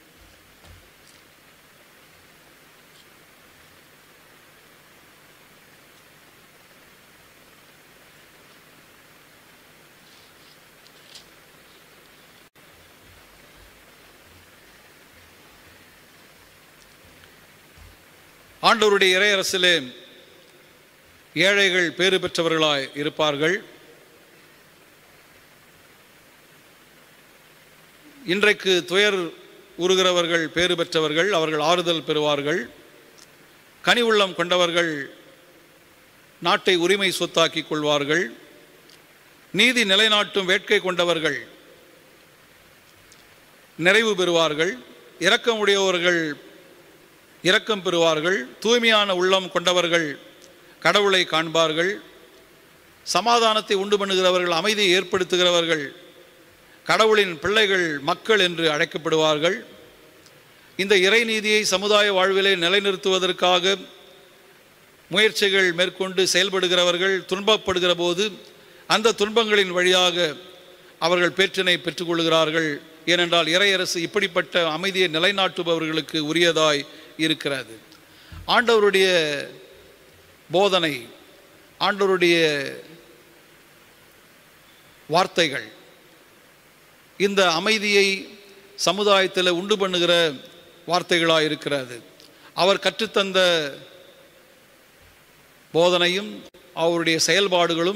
ஆண்டவருடைய இறையரசிலே ஏழைகள் பேறு பெற்றவர்களாய் இருப்பார்கள் இன்றைக்கு துயர் உறுகிறவர்கள் பேறு பெற்றவர்கள் அவர்கள் ஆறுதல் பெறுவார்கள் கனி உள்ளம் கொண்டவர்கள் நாட்டை உரிமை சொத்தாக்கிக் கொள்வார்கள் நீதி நிலைநாட்டும் வேட்கை கொண்டவர்கள் நிறைவு பெறுவார்கள் இரக்கமுடையவர்கள் இரக்கம் பெறுவார்கள் தூய்மையான உள்ளம் கொண்டவர்கள் கடவுளை காண்பார்கள் சமாதானத்தை உண்டு பண்ணுகிறவர்கள் அமைதியை ஏற்படுத்துகிறவர்கள் கடவுளின் பிள்ளைகள் மக்கள் என்று அழைக்கப்படுவார்கள் இந்த இறைநீதியை சமுதாய வாழ்விலே நிலைநிறுத்துவதற்காக முயற்சிகள் மேற்கொண்டு செயல்படுகிறவர்கள் துன்பப்படுகிற போது அந்த துன்பங்களின் வழியாக அவர்கள் பேற்றினை பெற்றுக்கொள்கிறார்கள் ஏனென்றால் இறையரசு இப்படிப்பட்ட அமைதியை நிலைநாட்டுபவர்களுக்கு உரியதாய் இருக்கிறது ஆண்டவருடைய போதனை ஆண்டவருடைய வார்த்தைகள் இந்த அமைதியை சமுதாயத்தில் உண்டு பண்ணுகிற வார்த்தைகளாக இருக்கிறது அவர் கற்றுத்தந்த போதனையும் அவருடைய செயல்பாடுகளும்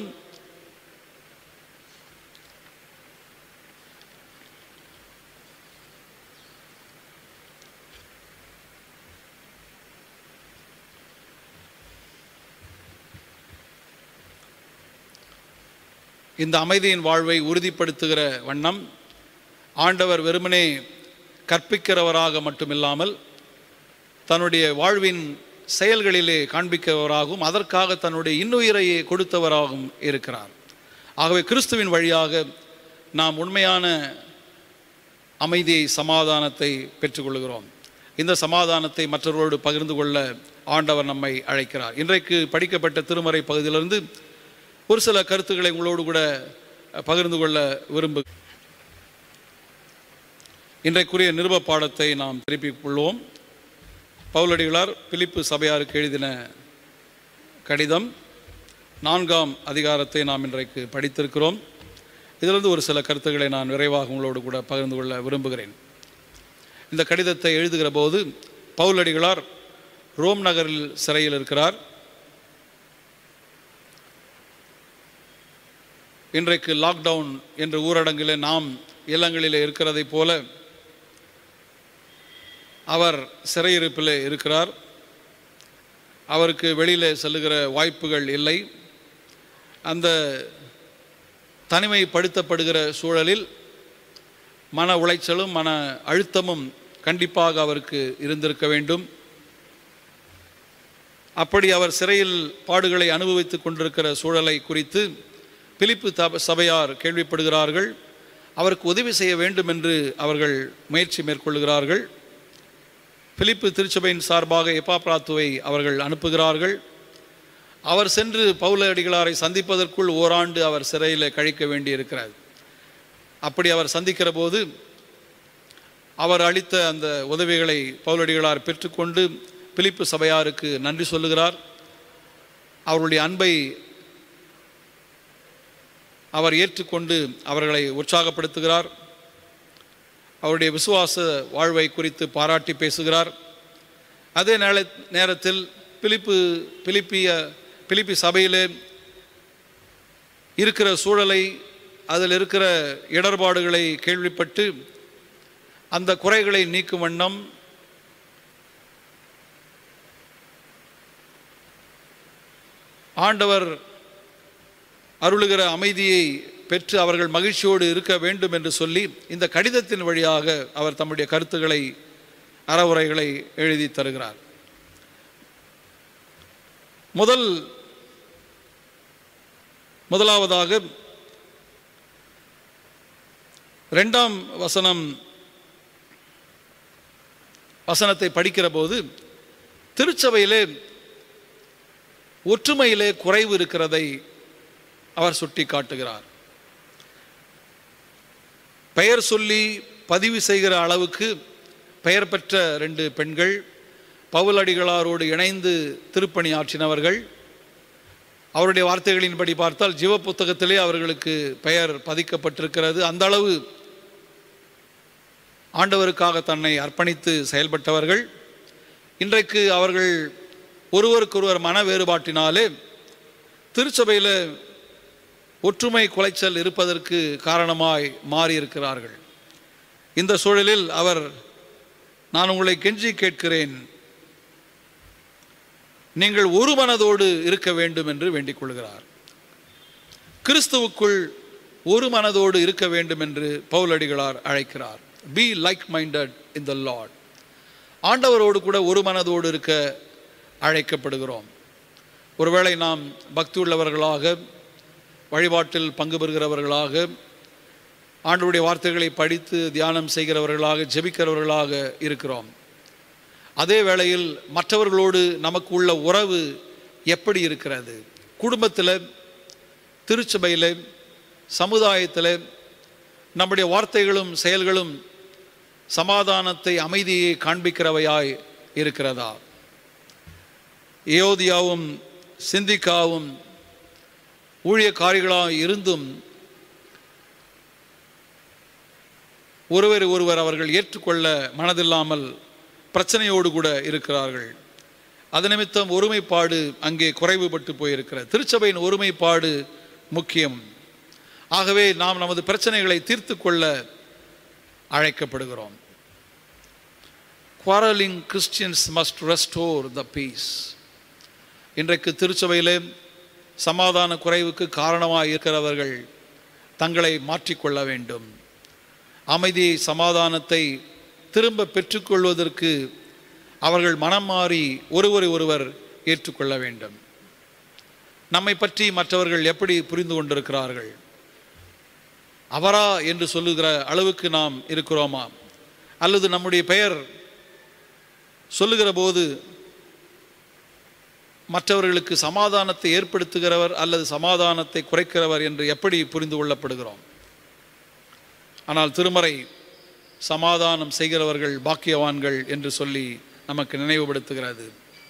இந்த அமைதியின் வாழ்வை உறுதிப்படுத்துகிற வண்ணம் ஆண்டவர் வெறுமனே கற்பிக்கிறவராக மட்டுமில்லாமல் தன்னுடைய வாழ்வின் செயல்களிலே காண்பிக்கிறவராகவும் அதற்காக தன்னுடைய இன்னுயிரையே கொடுத்தவராகவும் இருக்கிறார் ஆகவே கிறிஸ்துவின் வழியாக நாம் உண்மையான அமைதியை சமாதானத்தை பெற்றுக்கொள்கிறோம் இந்த சமாதானத்தை மற்றவர்களோடு பகிர்ந்து கொள்ள ஆண்டவர் நம்மை அழைக்கிறார் இன்றைக்கு படிக்கப்பட்ட திருமறை பகுதியிலிருந்து ஒரு சில கருத்துக்களை உங்களோடு கூட பகிர்ந்து கொள்ள விரும்பு இன்றைக்குரிய நிருப பாடத்தை நாம் திருப்பிக் கொள்வோம் பவுலடிகளார் பிலிப்பு சபையாருக்கு எழுதின கடிதம் நான்காம் அதிகாரத்தை நாம் இன்றைக்கு படித்திருக்கிறோம் இதிலிருந்து ஒரு சில கருத்துக்களை நான் விரைவாக உங்களோடு கூட பகிர்ந்து கொள்ள விரும்புகிறேன் இந்த கடிதத்தை எழுதுகிற போது பவுலடிகளார் ரோம் நகரில் சிறையில் இருக்கிறார் இன்றைக்கு லாக்டவுன் என்ற ஊரடங்கிலே நாம் இல்லங்களிலே இருக்கிறதைப் போல அவர் சிறையிருப்பிலே இருக்கிறார் அவருக்கு வெளியிலே செல்லுகிற வாய்ப்புகள் இல்லை அந்த தனிமைப்படுத்தப்படுகிற சூழலில் மன உளைச்சலும் மன அழுத்தமும் கண்டிப்பாக அவருக்கு இருந்திருக்க வேண்டும் அப்படி அவர் சிறையில் பாடுகளை அனுபவித்துக் கொண்டிருக்கிற சூழலை குறித்து பிலிப்பு தப சபையார் கேள்விப்படுகிறார்கள் அவருக்கு உதவி செய்ய வேண்டும் என்று அவர்கள் முயற்சி மேற்கொள்கிறார்கள் பிலிப்பு திருச்சபையின் சார்பாக எப்பாப்ராத்துவை அவர்கள் அனுப்புகிறார்கள் அவர் சென்று பவுல அடிகளாரை சந்திப்பதற்குள் ஓராண்டு அவர் சிறையில் கழிக்க வேண்டியிருக்கிறார் அப்படி அவர் சந்திக்கிற போது அவர் அளித்த அந்த உதவிகளை பவுலடிகளார் பெற்றுக்கொண்டு பிலிப்பு சபையாருக்கு நன்றி சொல்லுகிறார் அவருடைய அன்பை அவர் ஏற்றுக்கொண்டு அவர்களை உற்சாகப்படுத்துகிறார் அவருடைய விசுவாச வாழ்வை குறித்து பாராட்டி பேசுகிறார் அதே நேர நேரத்தில் பிலிப்பு பிலிப்பிய பிலிப்பி சபையிலே இருக்கிற சூழலை அதில் இருக்கிற இடர்பாடுகளை கேள்விப்பட்டு அந்த குறைகளை நீக்கும் வண்ணம் ஆண்டவர் அருளுகிற அமைதியை பெற்று அவர்கள் மகிழ்ச்சியோடு இருக்க வேண்டும் என்று சொல்லி இந்த கடிதத்தின் வழியாக அவர் தம்முடைய கருத்துக்களை அறவுரைகளை எழுதி தருகிறார் முதல் முதலாவதாக ரெண்டாம் வசனம் வசனத்தை படிக்கிற போது திருச்சபையிலே ஒற்றுமையிலே குறைவு இருக்கிறதை அவர் சுட்டி காட்டுகிறார் பெயர் சொல்லி பதிவு செய்கிற அளவுக்கு பெயர் பெற்ற ரெண்டு பெண்கள் பவுலடிகளாரோடு இணைந்து திருப்பணி ஆற்றினவர்கள் அவருடைய வார்த்தைகளின்படி பார்த்தால் ஜீவ புத்தகத்திலே அவர்களுக்கு பெயர் பதிக்கப்பட்டிருக்கிறது அந்த அளவு ஆண்டவருக்காக தன்னை அர்ப்பணித்து செயல்பட்டவர்கள் இன்றைக்கு அவர்கள் ஒருவருக்கொருவர் மன வேறுபாட்டினாலே திருச்சபையில் ஒற்றுமை குலைச்சல் இருப்பதற்கு காரணமாய் மாறியிருக்கிறார்கள் இந்த சூழலில் அவர் நான் உங்களை கெஞ்சி கேட்கிறேன் நீங்கள் ஒரு மனதோடு இருக்க வேண்டும் என்று வேண்டிக் கொள்கிறார் கிறிஸ்துவுக்குள் ஒரு மனதோடு இருக்க வேண்டும் என்று பவுலடிகளார் அழைக்கிறார் be like minded in the Lord ஆண்டவரோடு கூட ஒரு மனதோடு இருக்க அழைக்கப்படுகிறோம் ஒருவேளை நாம் பக்தி உள்ளவர்களாக வழிபாட்டில் பங்கு பெறுகிறவர்களாக ஆண்டவருடைய வார்த்தைகளை படித்து தியானம் செய்கிறவர்களாக ஜெபிக்கிறவர்களாக இருக்கிறோம் அதே வேளையில் மற்றவர்களோடு நமக்கு உள்ள உறவு எப்படி இருக்கிறது குடும்பத்தில் திருச்சபையில் சமுதாயத்தில் நம்முடைய வார்த்தைகளும் செயல்களும் சமாதானத்தை அமைதியை காண்பிக்கிறவையாய் இருக்கிறதா ஏயோதியாவும் சிந்திக்காவும் ஊழியக்காரிகளாக இருந்தும் ஒருவர் ஒருவர் அவர்கள் ஏற்றுக்கொள்ள மனதில்லாமல் பிரச்சனையோடு கூட இருக்கிறார்கள் அது நிமித்தம் ஒருமைப்பாடு அங்கே குறைவுபட்டு போயிருக்கிறது திருச்சபையின் ஒருமைப்பாடு முக்கியம் ஆகவே நாம் நமது பிரச்சனைகளை தீர்த்து கொள்ள அழைக்கப்படுகிறோம் quarreling Christians must restore the peace இன்றைக்கு திருச்சபையிலே சமாதான குறைவுக்கு காரணமாக இருக்கிறவர்கள் தங்களை மாற்றிக்கொள்ள வேண்டும் அமைதியை சமாதானத்தை திரும்ப பெற்றுக்கொள்வதற்கு அவர்கள் மனம் மாறி ஒருவரை ஒருவர் ஏற்றுக்கொள்ள வேண்டும் நம்மை பற்றி மற்றவர்கள் எப்படி புரிந்து கொண்டிருக்கிறார்கள் அவரா என்று சொல்லுகிற அளவுக்கு நாம் இருக்கிறோமா அல்லது நம்முடைய பெயர் சொல்லுகிற போது மற்றவர்களுக்கு சமாதானத்தை ஏற்படுத்துகிறவர் அல்லது சமாதானத்தை குறைக்கிறவர் என்று எப்படி புரிந்து கொள்ளப்படுகிறோம் ஆனால் திருமறை சமாதானம் செய்கிறவர்கள் பாக்கியவான்கள் என்று சொல்லி நமக்கு நினைவுபடுத்துகிறது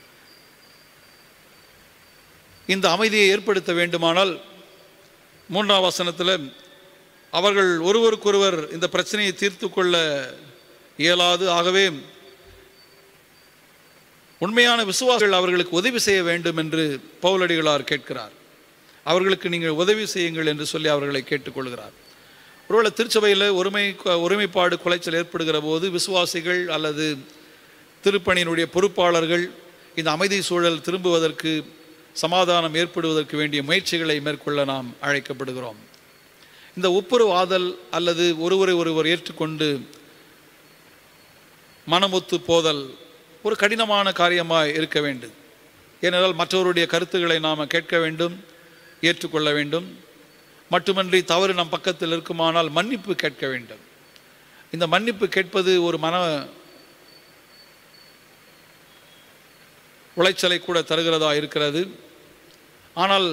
இந்த அமைதியை ஏற்படுத்த வேண்டுமானால் மூன்றாம் வசனத்தில் அவர்கள் ஒருவருக்கொருவர் இந்த பிரச்சனையை தீர்த்து கொள்ள இயலாது ஆகவே உண்மையான விசுவாசிகள் அவர்களுக்கு உதவி செய்ய வேண்டும் என்று பவுலடிகளார் கேட்கிறார் அவர்களுக்கு நீங்கள் உதவி செய்யுங்கள் என்று சொல்லி அவர்களை கேட்டுக்கொள்கிறார் ஒருவேளை திருச்சபையில் ஒருமை ஒருமைப்பாடு குலைச்சல் ஏற்படுகிற போது விசுவாசிகள் அல்லது திருப்பணியினுடைய பொறுப்பாளர்கள் இந்த அமைதி சூழல் திரும்புவதற்கு சமாதானம் ஏற்படுவதற்கு வேண்டிய முயற்சிகளை மேற்கொள்ள நாம் அழைக்கப்படுகிறோம் இந்த ஒப்புரவாதல் அல்லது ஒருவரை ஒருவர் ஏற்றுக்கொண்டு மனமொத்து போதல் ஒரு கடினமான காரியமாக இருக்க வேண்டும் ஏனென்றால் மற்றவருடைய கருத்துக்களை நாம் கேட்க வேண்டும் ஏற்றுக்கொள்ள வேண்டும் மட்டுமன்றி தவறு நம் பக்கத்தில் இருக்குமானால் மன்னிப்பு கேட்க வேண்டும் இந்த மன்னிப்பு கேட்பது ஒரு மன உளைச்சலை கூட தருகிறதா இருக்கிறது ஆனால்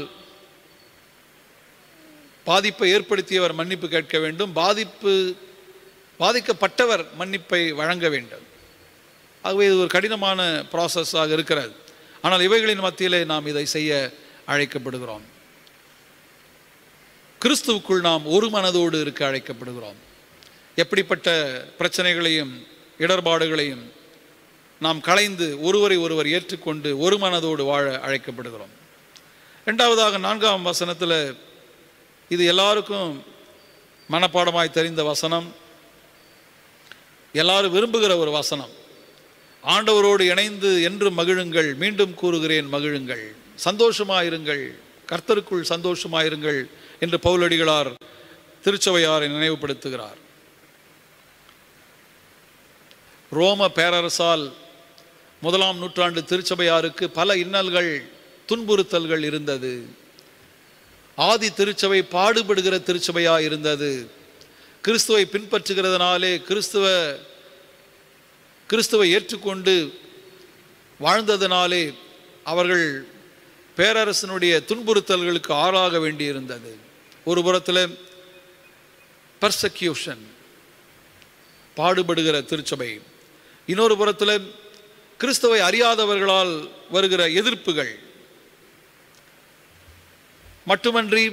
பாதிப்பை ஏற்படுத்தியவர் மன்னிப்பு கேட்க வேண்டும் பாதிப்பு பாதிக்கப்பட்டவர் மன்னிப்பை வழங்க வேண்டும் ஆகவே இது ஒரு கடினமான ப்ராசஸாக இருக்கிறது ஆனால் இவைகளின் மத்தியிலே நாம் இதை செய்ய அழைக்கப்படுகிறோம் கிறிஸ்துவுக்குள் நாம் ஒரு மனதோடு இருக்க அழைக்கப்படுகிறோம் எப்படிப்பட்ட பிரச்சனைகளையும் இடர்பாடுகளையும் நாம் களைந்து ஒருவரை ஒருவர் ஏற்றுக்கொண்டு ஒரு மனதோடு வாழ அழைக்கப்படுகிறோம் ரெண்டாவதாக நான்காம் வசனத்தில் இது எல்லாருக்கும் மனப்பாடமாய் தெரிந்த வசனம் எல்லாரும் விரும்புகிற ஒரு வசனம் ஆண்டவரோடு இணைந்து என்று மகிழுங்கள் மீண்டும் கூறுகிறேன் மகிழுங்கள் சந்தோஷமாயிருங்கள் கர்த்தருக்குள் சந்தோஷமாயிருங்கள் என்று பவுலடிகளார் திருச்சபையாரை நினைவுபடுத்துகிறார் ரோம பேரரசால் முதலாம் நூற்றாண்டு திருச்சபையாருக்கு பல இன்னல்கள் துன்புறுத்தல்கள் இருந்தது ஆதி திருச்சபை பாடுபடுகிற திருச்சபையா இருந்தது கிறிஸ்துவை பின்பற்றுகிறதுனாலே கிறிஸ்துவ கிறிஸ்துவை ஏற்றுக்கொண்டு வாழ்ந்ததினாலே அவர்கள் பேரரசனுடைய துன்புறுத்தல்களுக்கு ஆளாக வேண்டியிருந்தது ஒரு புறத்தில் பர்சக்யூஷன் பாடுபடுகிற திருச்சபை இன்னொரு புறத்தில் கிறிஸ்துவை அறியாதவர்களால் வருகிற எதிர்ப்புகள் மட்டுமன்றி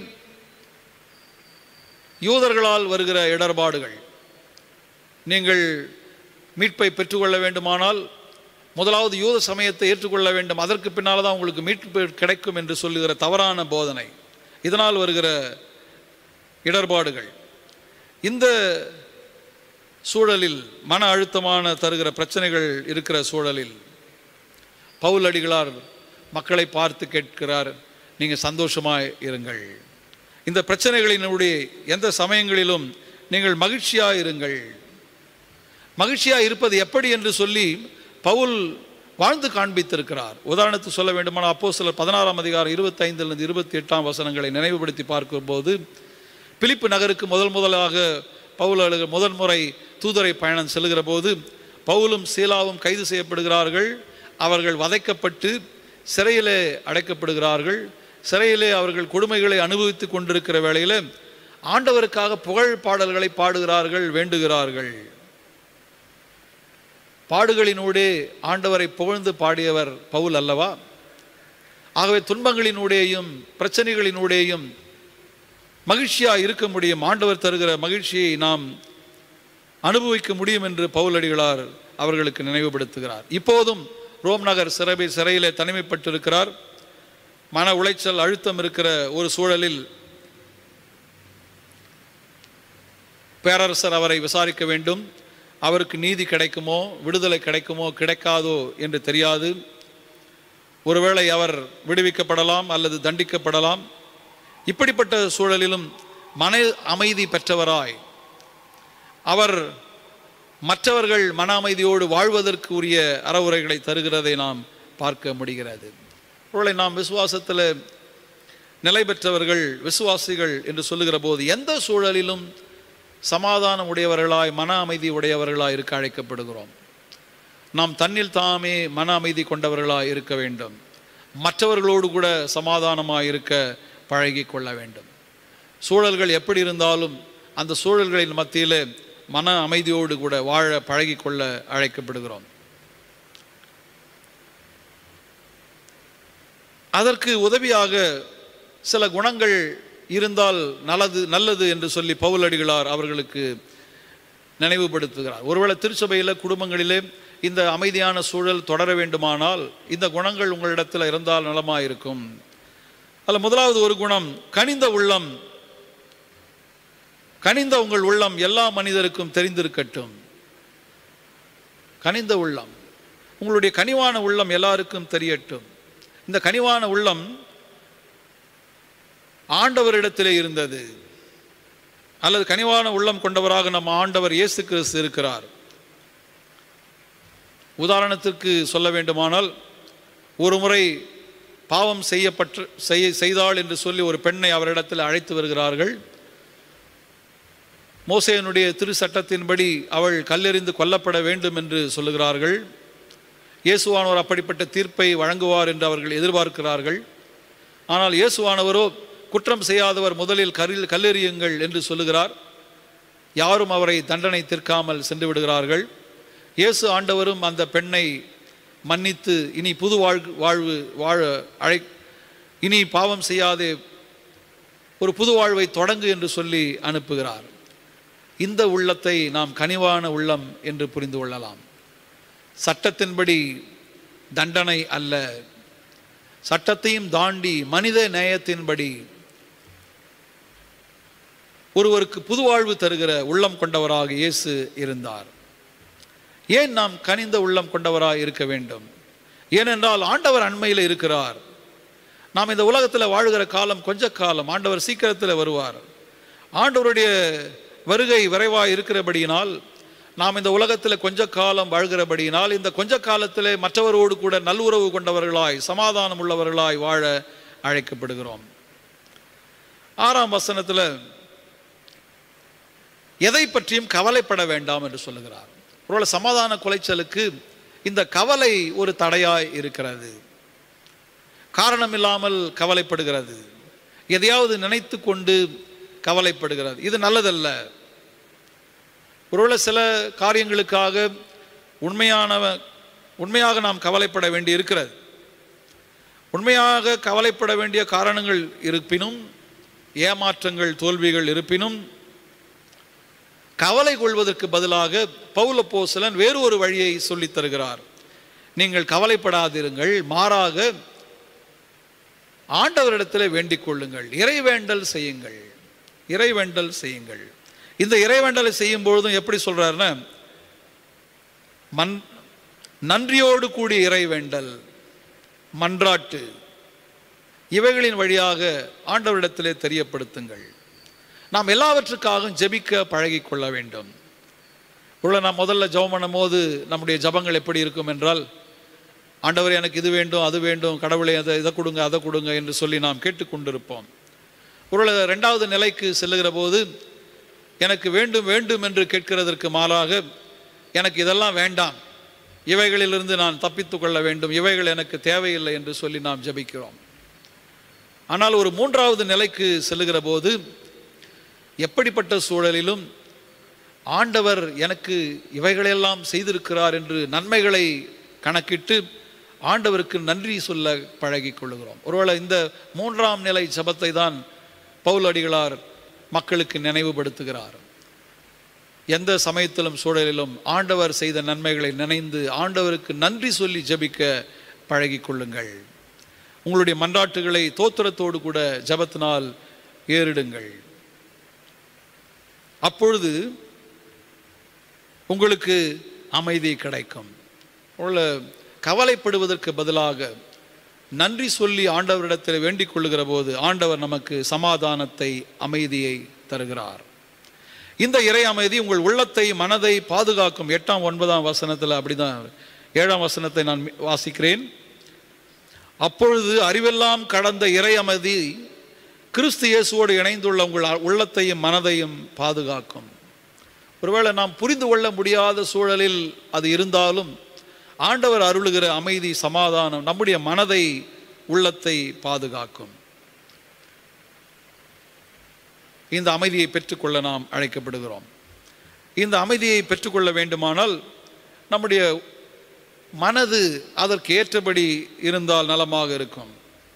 யூதர்களால் வருகிற இடர்பாடுகள் நீங்கள் மீட்பை பெற்றுக்கொள்ள வேண்டுமானால் முதலாவது யூத சமயத்தை ஏற்றுக்கொள்ள வேண்டும் அதற்கு பின்னால் தான் உங்களுக்கு மீட்பு கிடைக்கும் என்று சொல்லுகிற தவறான போதனை இதனால் வருகிற இடர்பாடுகள் இந்த சூழலில் மன அழுத்தமான தருகிற பிரச்சனைகள் இருக்கிற சூழலில் பவுல் அடிகளார் மக்களை பார்த்து கேட்கிறார் நீங்கள் சந்தோஷமாய் இருங்கள் இந்த பிரச்சனைகளினுடைய எந்த சமயங்களிலும் நீங்கள் மகிழ்ச்சியாக இருங்கள் மகிழ்ச்சியாக இருப்பது எப்படி என்று சொல்லி பவுல் வாழ்ந்து காண்பித்திருக்கிறார் உதாரணத்துக்கு சொல்ல வேண்டுமானால் அப்போ சிலர் பதினாறாம் அதிகாரம் இருபத்தைந்திலிருந்து இருபத்தி எட்டாம் வசனங்களை நினைவுபடுத்தி பார்க்கும்போது பிலிப்பு நகருக்கு முதல் முதலாக பவுல் அழகு முதல் முறை தூதரை பயணம் செல்கிற போது பவுலும் சீலாவும் கைது செய்யப்படுகிறார்கள் அவர்கள் வதைக்கப்பட்டு சிறையிலே அடைக்கப்படுகிறார்கள் சிறையிலே அவர்கள் கொடுமைகளை அனுபவித்து கொண்டிருக்கிற வேளையில் ஆண்டவருக்காக புகழ் பாடல்களை பாடுகிறார்கள் வேண்டுகிறார்கள் பாடுகளினூடே ஆண்டவரை புகழ்ந்து பாடியவர் பவுல் அல்லவா ஆகவே துன்பங்களினூடேயும் பிரச்சனைகளினூடேயும் மகிழ்ச்சியாக இருக்க முடியும் ஆண்டவர் தருகிற மகிழ்ச்சியை நாம் அனுபவிக்க முடியும் என்று பவுலடிகளார் அவர்களுக்கு நினைவுபடுத்துகிறார் இப்போதும் ரோம் நகர் சிறை சிறையிலே தனிமைப்பட்டிருக்கிறார் மன உளைச்சல் அழுத்தம் இருக்கிற ஒரு சூழலில் பேரரசர் அவரை விசாரிக்க வேண்டும் அவருக்கு நீதி கிடைக்குமோ விடுதலை கிடைக்குமோ கிடைக்காதோ என்று தெரியாது ஒருவேளை அவர் விடுவிக்கப்படலாம் அல்லது தண்டிக்கப்படலாம் இப்படிப்பட்ட சூழலிலும் மன அமைதி பெற்றவராய் அவர் மற்றவர்கள் மன அமைதியோடு வாழ்வதற்கு உரிய அறவுரைகளை தருகிறதை நாம் பார்க்க முடிகிறது ஒருவேளை நாம் விசுவாசத்தில் நிலை பெற்றவர்கள் விசுவாசிகள் என்று சொல்லுகிற போது எந்த சூழலிலும் சமாதானம் உடையவர்களாய் மன அமைதி உடையவர்களாய் இருக்க அழைக்கப்படுகிறோம் நாம் தன்னில் தாமே மன அமைதி கொண்டவர்களாய் இருக்க வேண்டும் மற்றவர்களோடு கூட சமாதானமாய் இருக்க பழகி கொள்ள வேண்டும் சூழல்கள் எப்படி இருந்தாலும் அந்த சூழல்களின் மத்தியில் மன அமைதியோடு கூட வாழ பழகி கொள்ள அழைக்கப்படுகிறோம் அதற்கு உதவியாக சில குணங்கள் இருந்தால் நல்லது நல்லது என்று சொல்லி பவுலடிகளார் அவர்களுக்கு நினைவுபடுத்துகிறார் ஒருவேளை திருச்சபையில் குடும்பங்களிலே இந்த அமைதியான சூழல் தொடர வேண்டுமானால் இந்த குணங்கள் உங்களிடத்தில் இருந்தால் நலமாக இருக்கும் அதில் முதலாவது ஒரு குணம் கனிந்த உள்ளம் கனிந்த உங்கள் உள்ளம் எல்லா மனிதருக்கும் தெரிந்திருக்கட்டும் கனிந்த உள்ளம் உங்களுடைய கனிவான உள்ளம் எல்லாருக்கும் தெரியட்டும் இந்த கனிவான உள்ளம் ஆண்டவரிடத்திலே இருந்தது அல்லது கனிவான உள்ளம் கொண்டவராக நம் ஆண்டவர் இயேசு கிறிஸ்து இருக்கிறார் உதாரணத்திற்கு சொல்ல வேண்டுமானால் ஒரு முறை பாவம் செய்யப்பட்டு செய்ய செய்தாள் என்று சொல்லி ஒரு பெண்ணை அவரிடத்தில் அழைத்து வருகிறார்கள் மோசேயனுடைய திரு சட்டத்தின்படி அவள் கல்லெறிந்து கொல்லப்பட வேண்டும் என்று சொல்லுகிறார்கள் இயேசுவானவர் அப்படிப்பட்ட தீர்ப்பை வழங்குவார் என்று அவர்கள் எதிர்பார்க்கிறார்கள் ஆனால் இயேசுவானவரோ குற்றம் செய்யாதவர் முதலில் கரில் கல்லெறியுங்கள் என்று சொல்லுகிறார் யாரும் அவரை தண்டனை தீர்க்காமல் சென்று விடுகிறார்கள் இயேசு ஆண்டவரும் அந்த பெண்ணை மன்னித்து இனி புது வாழ்வு வாழ்வு வாழ அழை இனி பாவம் செய்யாதே ஒரு புது வாழ்வை தொடங்கு என்று சொல்லி அனுப்புகிறார் இந்த உள்ளத்தை நாம் கனிவான உள்ளம் என்று புரிந்து கொள்ளலாம் சட்டத்தின்படி தண்டனை அல்ல சட்டத்தையும் தாண்டி மனித நேயத்தின்படி ஒருவருக்கு புது வாழ்வு தருகிற உள்ளம் கொண்டவராக இயேசு இருந்தார் ஏன் நாம் கனிந்த உள்ளம் கொண்டவராக இருக்க வேண்டும் ஏனென்றால் ஆண்டவர் அண்மையில் இருக்கிறார் நாம் இந்த உலகத்தில் வாழுகிற காலம் கொஞ்ச காலம் ஆண்டவர் சீக்கிரத்தில் வருவார் ஆண்டவருடைய வருகை விரைவாக இருக்கிறபடியினால் நாம் இந்த உலகத்தில் கொஞ்ச காலம் வாழ்கிறபடியினால் இந்த கொஞ்ச காலத்தில் மற்றவரோடு கூட நல்லுறவு கொண்டவர்களாய் சமாதானம் உள்ளவர்களாய் வாழ அழைக்கப்படுகிறோம் ஆறாம் வசனத்தில் எதை பற்றியும் கவலைப்பட வேண்டாம் என்று சொல்லுகிறார் ஒருவேளை சமாதான குலைச்சலுக்கு இந்த கவலை ஒரு தடையாய் இருக்கிறது காரணம் இல்லாமல் கவலைப்படுகிறது எதையாவது நினைத்து கொண்டு கவலைப்படுகிறது இது நல்லதல்ல ஒருவேளை சில காரியங்களுக்காக உண்மையான உண்மையாக நாம் கவலைப்பட வேண்டி இருக்கிறது உண்மையாக கவலைப்பட வேண்டிய காரணங்கள் இருப்பினும் ஏமாற்றங்கள் தோல்விகள் இருப்பினும் கவலை கொள்வதற்கு பதிலாக பவுல போசலன் வேறு ஒரு வழியை சொல்லித் தருகிறார் நீங்கள் கவலைப்படாதிருங்கள் மாறாக ஆண்டவரிடத்தில் வேண்டிக் கொள்ளுங்கள் இறைவேண்டல் செய்யுங்கள் இறைவேண்டல் செய்யுங்கள் இந்த இறைவேண்டலை செய்யும் பொழுதும் எப்படி சொல்றாருன்னா மன் நன்றியோடு கூடிய இறைவேண்டல் மன்றாட்டு இவைகளின் வழியாக ஆண்டவரிடத்திலே தெரியப்படுத்துங்கள் நாம் எல்லாவற்றுக்காகவும் ஜெபிக்க பழகிக் கொள்ள வேண்டும் உள்ள நாம் முதல்ல ஜெபம் பண்ணும் போது நம்முடைய ஜபங்கள் எப்படி இருக்கும் என்றால் ஆண்டவர் எனக்கு இது வேண்டும் அது வேண்டும் கடவுளை அதை இதை கொடுங்க அதை கொடுங்க என்று சொல்லி நாம் கேட்டுக்கொண்டிருப்போம் ஒருவேளை ரெண்டாவது நிலைக்கு செல்லுகிற போது எனக்கு வேண்டும் வேண்டும் என்று கேட்கிறதற்கு மாறாக எனக்கு இதெல்லாம் வேண்டாம் இவைகளிலிருந்து நான் தப்பித்து கொள்ள வேண்டும் இவைகள் எனக்கு தேவையில்லை என்று சொல்லி நாம் ஜெபிக்கிறோம் ஆனால் ஒரு மூன்றாவது நிலைக்கு செல்லுகிற போது எப்படிப்பட்ட சூழலிலும் ஆண்டவர் எனக்கு இவைகளெல்லாம் செய்திருக்கிறார் என்று நன்மைகளை கணக்கிட்டு ஆண்டவருக்கு நன்றி சொல்ல பழகிக் கொள்ளுகிறோம் ஒருவேளை இந்த மூன்றாம் நிலை ஜபத்தை தான் பவுல் அடிகளார் மக்களுக்கு நினைவுபடுத்துகிறார் எந்த சமயத்திலும் சூழலிலும் ஆண்டவர் செய்த நன்மைகளை நினைந்து ஆண்டவருக்கு நன்றி சொல்லி ஜெபிக்க பழகிக் கொள்ளுங்கள் உங்களுடைய மன்றாட்டுகளை தோத்திரத்தோடு கூட ஜபத்தினால் ஏறிடுங்கள் அப்பொழுது உங்களுக்கு அமைதி கிடைக்கும் உள்ள கவலைப்படுவதற்கு பதிலாக நன்றி சொல்லி ஆண்டவரிடத்தில் வேண்டிக் கொள்ளுகிற போது ஆண்டவர் நமக்கு சமாதானத்தை அமைதியை தருகிறார் இந்த இறை அமைதி உங்கள் உள்ளத்தை மனதை பாதுகாக்கும் எட்டாம் ஒன்பதாம் வசனத்தில் அப்படிதான் ஏழாம் வசனத்தை நான் வாசிக்கிறேன் அப்பொழுது அறிவெல்லாம் கடந்த இறை அமைதி கிறிஸ்து இயேசுவோடு இணைந்துள்ள உங்கள் உள்ளத்தையும் மனதையும் பாதுகாக்கும் ஒருவேளை நாம் புரிந்து கொள்ள முடியாத சூழலில் அது இருந்தாலும் ஆண்டவர் அருளுகிற அமைதி சமாதானம் நம்முடைய மனதை உள்ளத்தை பாதுகாக்கும் இந்த அமைதியை பெற்றுக்கொள்ள நாம் அழைக்கப்படுகிறோம் இந்த அமைதியை பெற்றுக்கொள்ள வேண்டுமானால் நம்முடைய மனது அதற்கு ஏற்றபடி இருந்தால் நலமாக இருக்கும்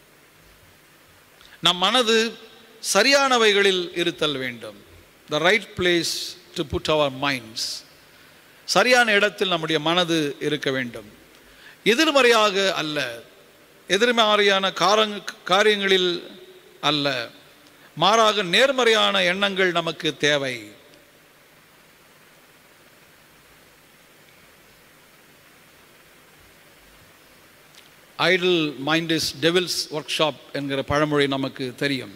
நம் மனது சரியானவைகளில் இருத்தல் வேண்டும் the right place to put our minds சரியான இடத்தில் நம்முடைய மனது இருக்க வேண்டும் எதிர்மறையாக அல்ல எதிர்மறையான காரங் காரியங்களில் அல்ல மாறாக நேர்மறையான எண்ணங்கள் நமக்கு தேவை idle mind is devil's workshop என்கிற பழமொழி நமக்கு தெரியும்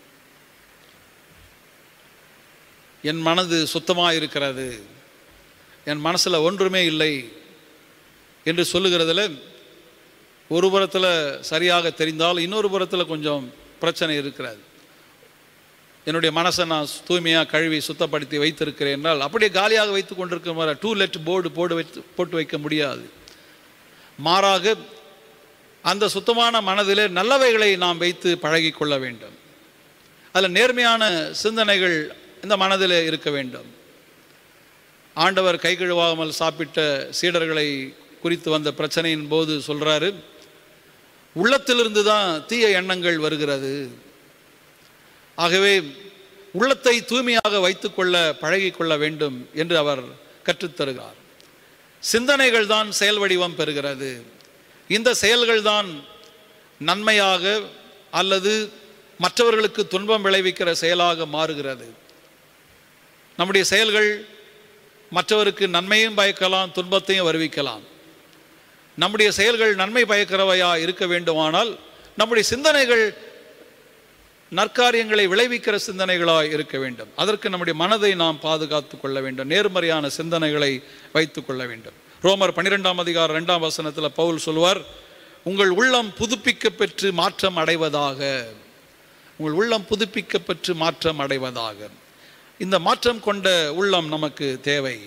என் மனது சுத்தமாக இருக்கிறது என் மனசில் ஒன்றுமே இல்லை என்று சொல்லுகிறதுல ஒரு புறத்தில் சரியாக தெரிந்தால் இன்னொரு புறத்தில் கொஞ்சம் பிரச்சனை இருக்கிறது என்னுடைய மனசை நான் தூய்மையாக கழுவி சுத்தப்படுத்தி வைத்திருக்கிறேன் என்றால் அப்படியே காலியாக வைத்து கொண்டிருக்கிற டூ லெட் போர்டு போடு வைத்து போட்டு வைக்க முடியாது மாறாக அந்த சுத்தமான மனதிலே நல்லவைகளை நாம் வைத்து பழகி கொள்ள வேண்டும் அதில் நேர்மையான சிந்தனைகள் இந்த மனதில் இருக்க வேண்டும் ஆண்டவர் கை கழுவாமல் சாப்பிட்ட சீடர்களை குறித்து வந்த பிரச்சனையின் போது சொல்றாரு உள்ளத்திலிருந்து தான் தீய எண்ணங்கள் வருகிறது ஆகவே உள்ளத்தை தூய்மையாக வைத்துக்கொள்ள பழகிக் கொள்ள வேண்டும் என்று அவர் கற்றுத்தருகிறார் சிந்தனைகள் தான் செயல் வடிவம் பெறுகிறது இந்த செயல்கள் தான் நன்மையாக அல்லது மற்றவர்களுக்கு துன்பம் விளைவிக்கிற செயலாக மாறுகிறது நம்முடைய செயல்கள் மற்றவருக்கு நன்மையும் பயக்கலாம் துன்பத்தையும் வருவிக்கலாம் நம்முடைய செயல்கள் நன்மை பயக்கிறவையா இருக்க வேண்டுமானால் நம்முடைய சிந்தனைகள் நற்காரியங்களை விளைவிக்கிற சிந்தனைகளாய் இருக்க வேண்டும் அதற்கு நம்முடைய மனதை நாம் பாதுகாத்து கொள்ள வேண்டும் நேர்மறையான சிந்தனைகளை வைத்துக் கொள்ள வேண்டும் ரோமர் பன்னிரெண்டாம் அதிகாரம் ரெண்டாம் வசனத்தில் பவுல் சொல்வார் உங்கள் உள்ளம் புதுப்பிக்க பெற்று மாற்றம் அடைவதாக உங்கள் உள்ளம் புதுப்பிக்க பெற்று மாற்றம் அடைவதாக இந்த மாற்றம் கொண்ட உள்ளம் நமக்கு தேவை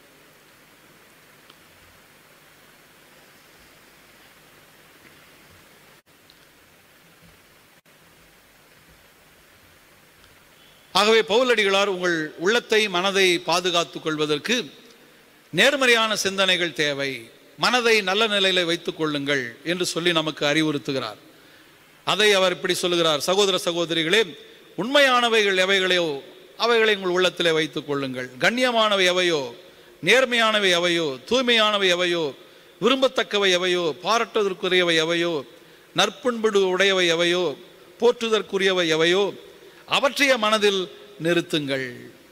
ஆகவே பவுலடிகளார் உங்கள் உள்ளத்தை மனதை பாதுகாத்துக் கொள்வதற்கு நேர்மறையான சிந்தனைகள் தேவை மனதை நல்ல நிலையில வைத்துக் கொள்ளுங்கள் என்று சொல்லி நமக்கு அறிவுறுத்துகிறார் அதை அவர் இப்படி சொல்லுகிறார் சகோதர சகோதரிகளே உண்மையானவைகள் எவைகளையோ அவைகளை உங்கள் உள்ளத்திலே வைத்துக் கொள்ளுங்கள் கண்ணியமானவை எவையோ நேர்மையானவை எவையோ தூய்மையானவை எவையோ விரும்பத்தக்கவை எவையோ பாராட்டுவதற்குரியவை எவையோ நற்பண்புடு உடையவை எவையோ போற்றுதற்குரியவை எவையோ அவற்றைய மனதில் நிறுத்துங்கள்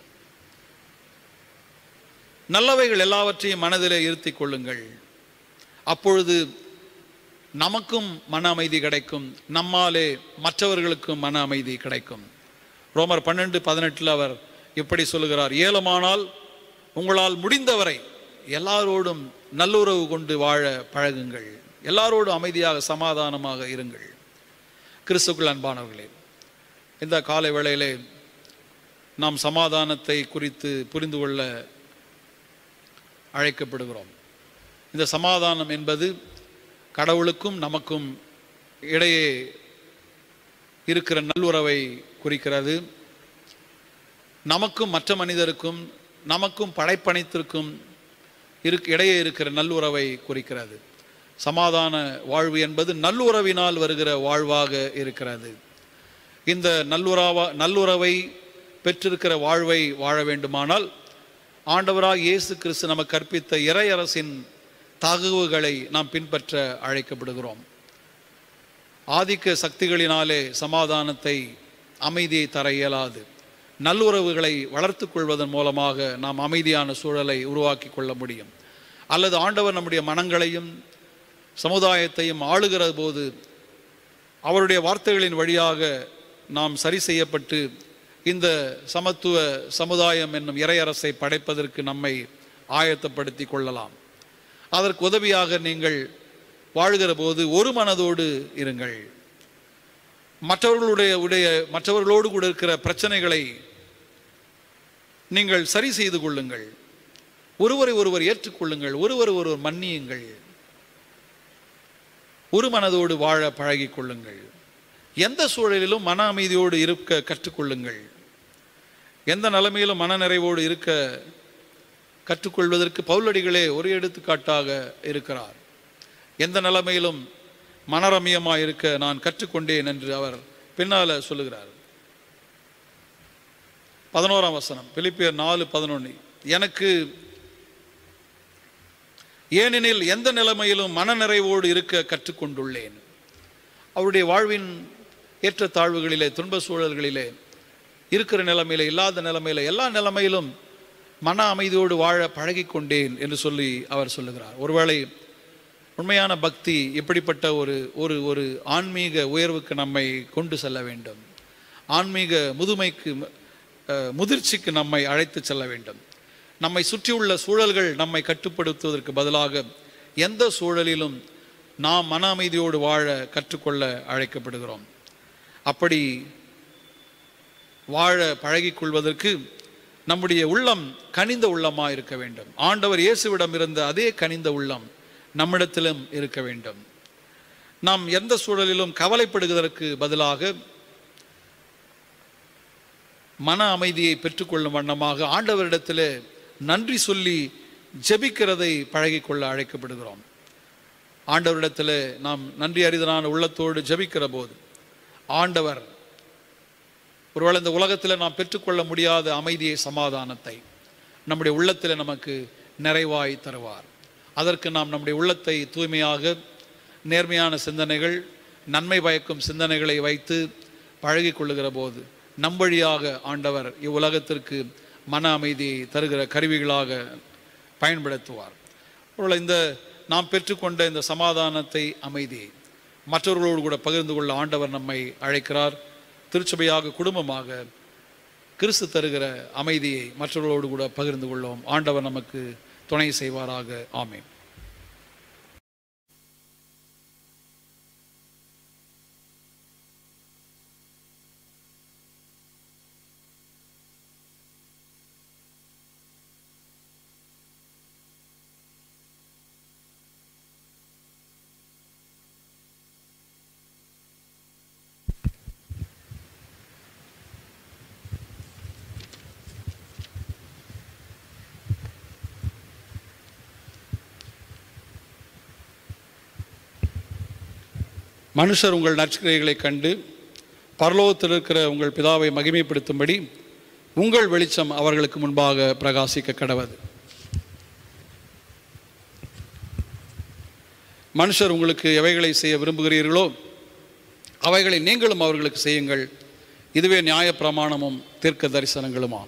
நல்லவைகள் எல்லாவற்றையும் மனதிலே இருத்திக் கொள்ளுங்கள் அப்பொழுது நமக்கும் மன அமைதி கிடைக்கும் நம்மாலே மற்றவர்களுக்கும் மன அமைதி கிடைக்கும் ரோமர் பன்னெண்டு பதினெட்டில் அவர் இப்படி சொல்லுகிறார் ஏலமானால் உங்களால் முடிந்தவரை எல்லாரோடும் நல்லுறவு கொண்டு வாழ பழகுங்கள் எல்லாரோடும் அமைதியாக சமாதானமாக இருங்கள் கிறிஸ்துக்குள் அன்பானவர்களே இந்த காலை வேளையிலே நாம் சமாதானத்தை குறித்து புரிந்து கொள்ள அழைக்கப்படுகிறோம் இந்த சமாதானம் என்பது கடவுளுக்கும் நமக்கும் இடையே இருக்கிற நல்லுறவை குறிக்கிறது நமக்கும் மற்ற மனிதருக்கும் நமக்கும் படைப்பனைத்திற்கும் இருக் இடையே இருக்கிற நல்லுறவை குறிக்கிறது சமாதான வாழ்வு என்பது நல்லுறவினால் வருகிற வாழ்வாக இருக்கிறது இந்த நல்லுறவா நல்லுறவை பெற்றிருக்கிற வாழ்வை வாழ வேண்டுமானால் ஆண்டவராக இயேசு கிறிஸ்து நமக்கு கற்பித்த இறையரசின் தகவுகளை நாம் பின்பற்ற அழைக்கப்படுகிறோம் ஆதிக்க சக்திகளினாலே சமாதானத்தை அமைதியை தர இயலாது நல்லுறவுகளை வளர்த்து கொள்வதன் மூலமாக நாம் அமைதியான சூழலை உருவாக்கி கொள்ள முடியும் அல்லது ஆண்டவர் நம்முடைய மனங்களையும் சமுதாயத்தையும் ஆளுகிற போது அவருடைய வார்த்தைகளின் வழியாக நாம் சரி செய்யப்பட்டு இந்த சமத்துவ சமுதாயம் என்னும் இறையரசை படைப்பதற்கு நம்மை ஆயத்தப்படுத்தி கொள்ளலாம் அதற்கு உதவியாக நீங்கள் வாழ்கிற போது ஒரு மனதோடு இருங்கள் மற்றவர்களுடைய உடைய மற்றவர்களோடு கூட இருக்கிற பிரச்சனைகளை நீங்கள் சரி செய்து கொள்ளுங்கள் ஒருவரை ஒருவர் ஏற்றுக்கொள்ளுங்கள் ஒருவர் ஒருவர் மன்னியுங்கள் ஒரு மனதோடு வாழ பழகிக் கொள்ளுங்கள் எந்த சூழலிலும் மன அமைதியோடு இருக்க கற்றுக்கொள்ளுங்கள் எந்த நிலைமையிலும் மனநிறைவோடு இருக்க கற்றுக்கொள்வதற்கு பவுலடிகளே ஒரு எடுத்துக்காட்டாக இருக்கிறார் எந்த நிலைமையிலும் மனரமியமாக இருக்க நான் கற்றுக்கொண்டேன் என்று அவர் பின்னால சொல்லுகிறார் பதினோராம் வசனம் பிலிப்பியர் நாலு பதினொன்று எனக்கு ஏனெனில் எந்த நிலைமையிலும் மனநிறைவோடு இருக்க கற்றுக்கொண்டுள்ளேன் அவருடைய வாழ்வின் ஏற்றத்தாழ்வுகளிலே துன்ப சூழல்களிலே இருக்கிற நிலைமையில இல்லாத நிலைமையில எல்லா நிலைமையிலும் மன அமைதியோடு வாழ பழகிக் கொண்டேன் என்று சொல்லி அவர் சொல்லுகிறார் ஒருவேளை உண்மையான பக்தி எப்படிப்பட்ட ஒரு ஒரு ஒரு ஆன்மீக உயர்வுக்கு நம்மை கொண்டு செல்ல வேண்டும் ஆன்மீக முதுமைக்கு அஹ், முதிர்ச்சிக்கு நம்மை அழைத்து செல்ல வேண்டும் நம்மை சுற்றியுள்ள சூழல்கள் நம்மை கட்டுப்படுத்துவதற்கு பதிலாக எந்த சூழலிலும் நாம் மன அமைதியோடு வாழ கற்றுக்கொள்ள அழைக்கப்படுகிறோம் அப்படி வாழ பழகிக் கொள்வதற்கு நம்முடைய உள்ளம் கனிந்த உள்ளமாக இருக்க வேண்டும் ஆண்டவர் இயேசுவிடம் இருந்த அதே கனிந்த உள்ளம் நம்மிடத்திலும் இருக்க வேண்டும் நாம் எந்த சூழலிலும் கவலைப்படுவதற்கு பதிலாக மன அமைதியை பெற்றுக்கொள்ளும் வண்ணமாக ஆண்டவரிடத்தில் நன்றி சொல்லி ஜெபிக்கிறதை பழகிக்கொள்ள அழைக்கப்படுகிறோம் ஆண்டவரிடத்தில் நாம் நன்றி அறிதலான உள்ளத்தோடு ஜெபிக்கிற போது ஆண்டவர் ஒருவேளை இந்த உலகத்தில் நாம் பெற்றுக்கொள்ள முடியாத அமைதியை சமாதானத்தை நம்முடைய உள்ளத்தில் நமக்கு நிறைவாய் தருவார் அதற்கு நாம் நம்முடைய உள்ளத்தை தூய்மையாக நேர்மையான சிந்தனைகள் நன்மை பயக்கும் சிந்தனைகளை வைத்து பழகிக் கொள்ளுகிற போது நம் வழியாக ஆண்டவர் இவ்வுலகத்திற்கு மன அமைதியை தருகிற கருவிகளாக பயன்படுத்துவார் ஒருவேளை இந்த நாம் பெற்றுக்கொண்ட இந்த சமாதானத்தை அமைதியை மற்றவர்களோடு கூட பகிர்ந்து கொள்ள ஆண்டவர் நம்மை அழைக்கிறார் திருச்சபையாக குடும்பமாக கிறிஸ்து தருகிற அமைதியை மற்றவர்களோடு கூட பகிர்ந்து கொள்வோம் ஆண்டவர் நமக்கு துணை செய்வாராக ஆமென் மனுஷர் உங்கள் நற்கிரைகளை கண்டு பரலோகத்தில் இருக்கிற உங்கள் பிதாவை மகிமைப்படுத்தும்படி உங்கள் வெளிச்சம் அவர்களுக்கு முன்பாக பிரகாசிக்க கடவது மனுஷர் உங்களுக்கு எவைகளை செய்ய விரும்புகிறீர்களோ அவைகளை நீங்களும் அவர்களுக்கு செய்யுங்கள் இதுவே நியாயப்பிரமாணமும் தீர்க்க தரிசனங்களுமா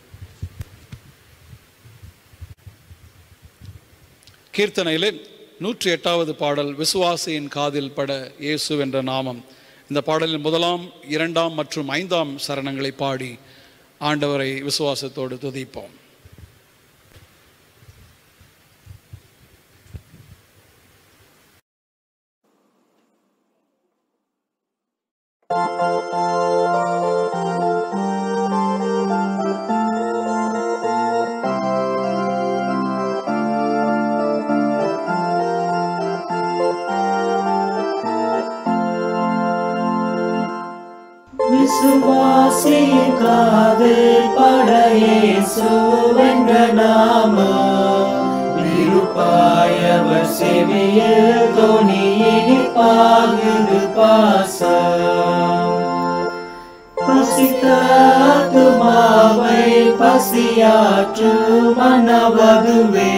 கீர்த்தனையிலே நூற்றி எட்டாவது பாடல் விசுவாசியின் காதில் பட இயேசு என்ற நாமம் இந்த பாடலின் முதலாம் இரண்டாம் மற்றும் ஐந்தாம் சரணங்களை பாடி ஆண்டவரை விசுவாசத்தோடு துதிப்போம் விசுவாசியின் காதில் படையேசுவென்ற நாம விருப்பாயவர் செவியில் தொனியினி பாகுது பாசம் பசித்தாத்துமாவை பசியாற்று மனவதுவே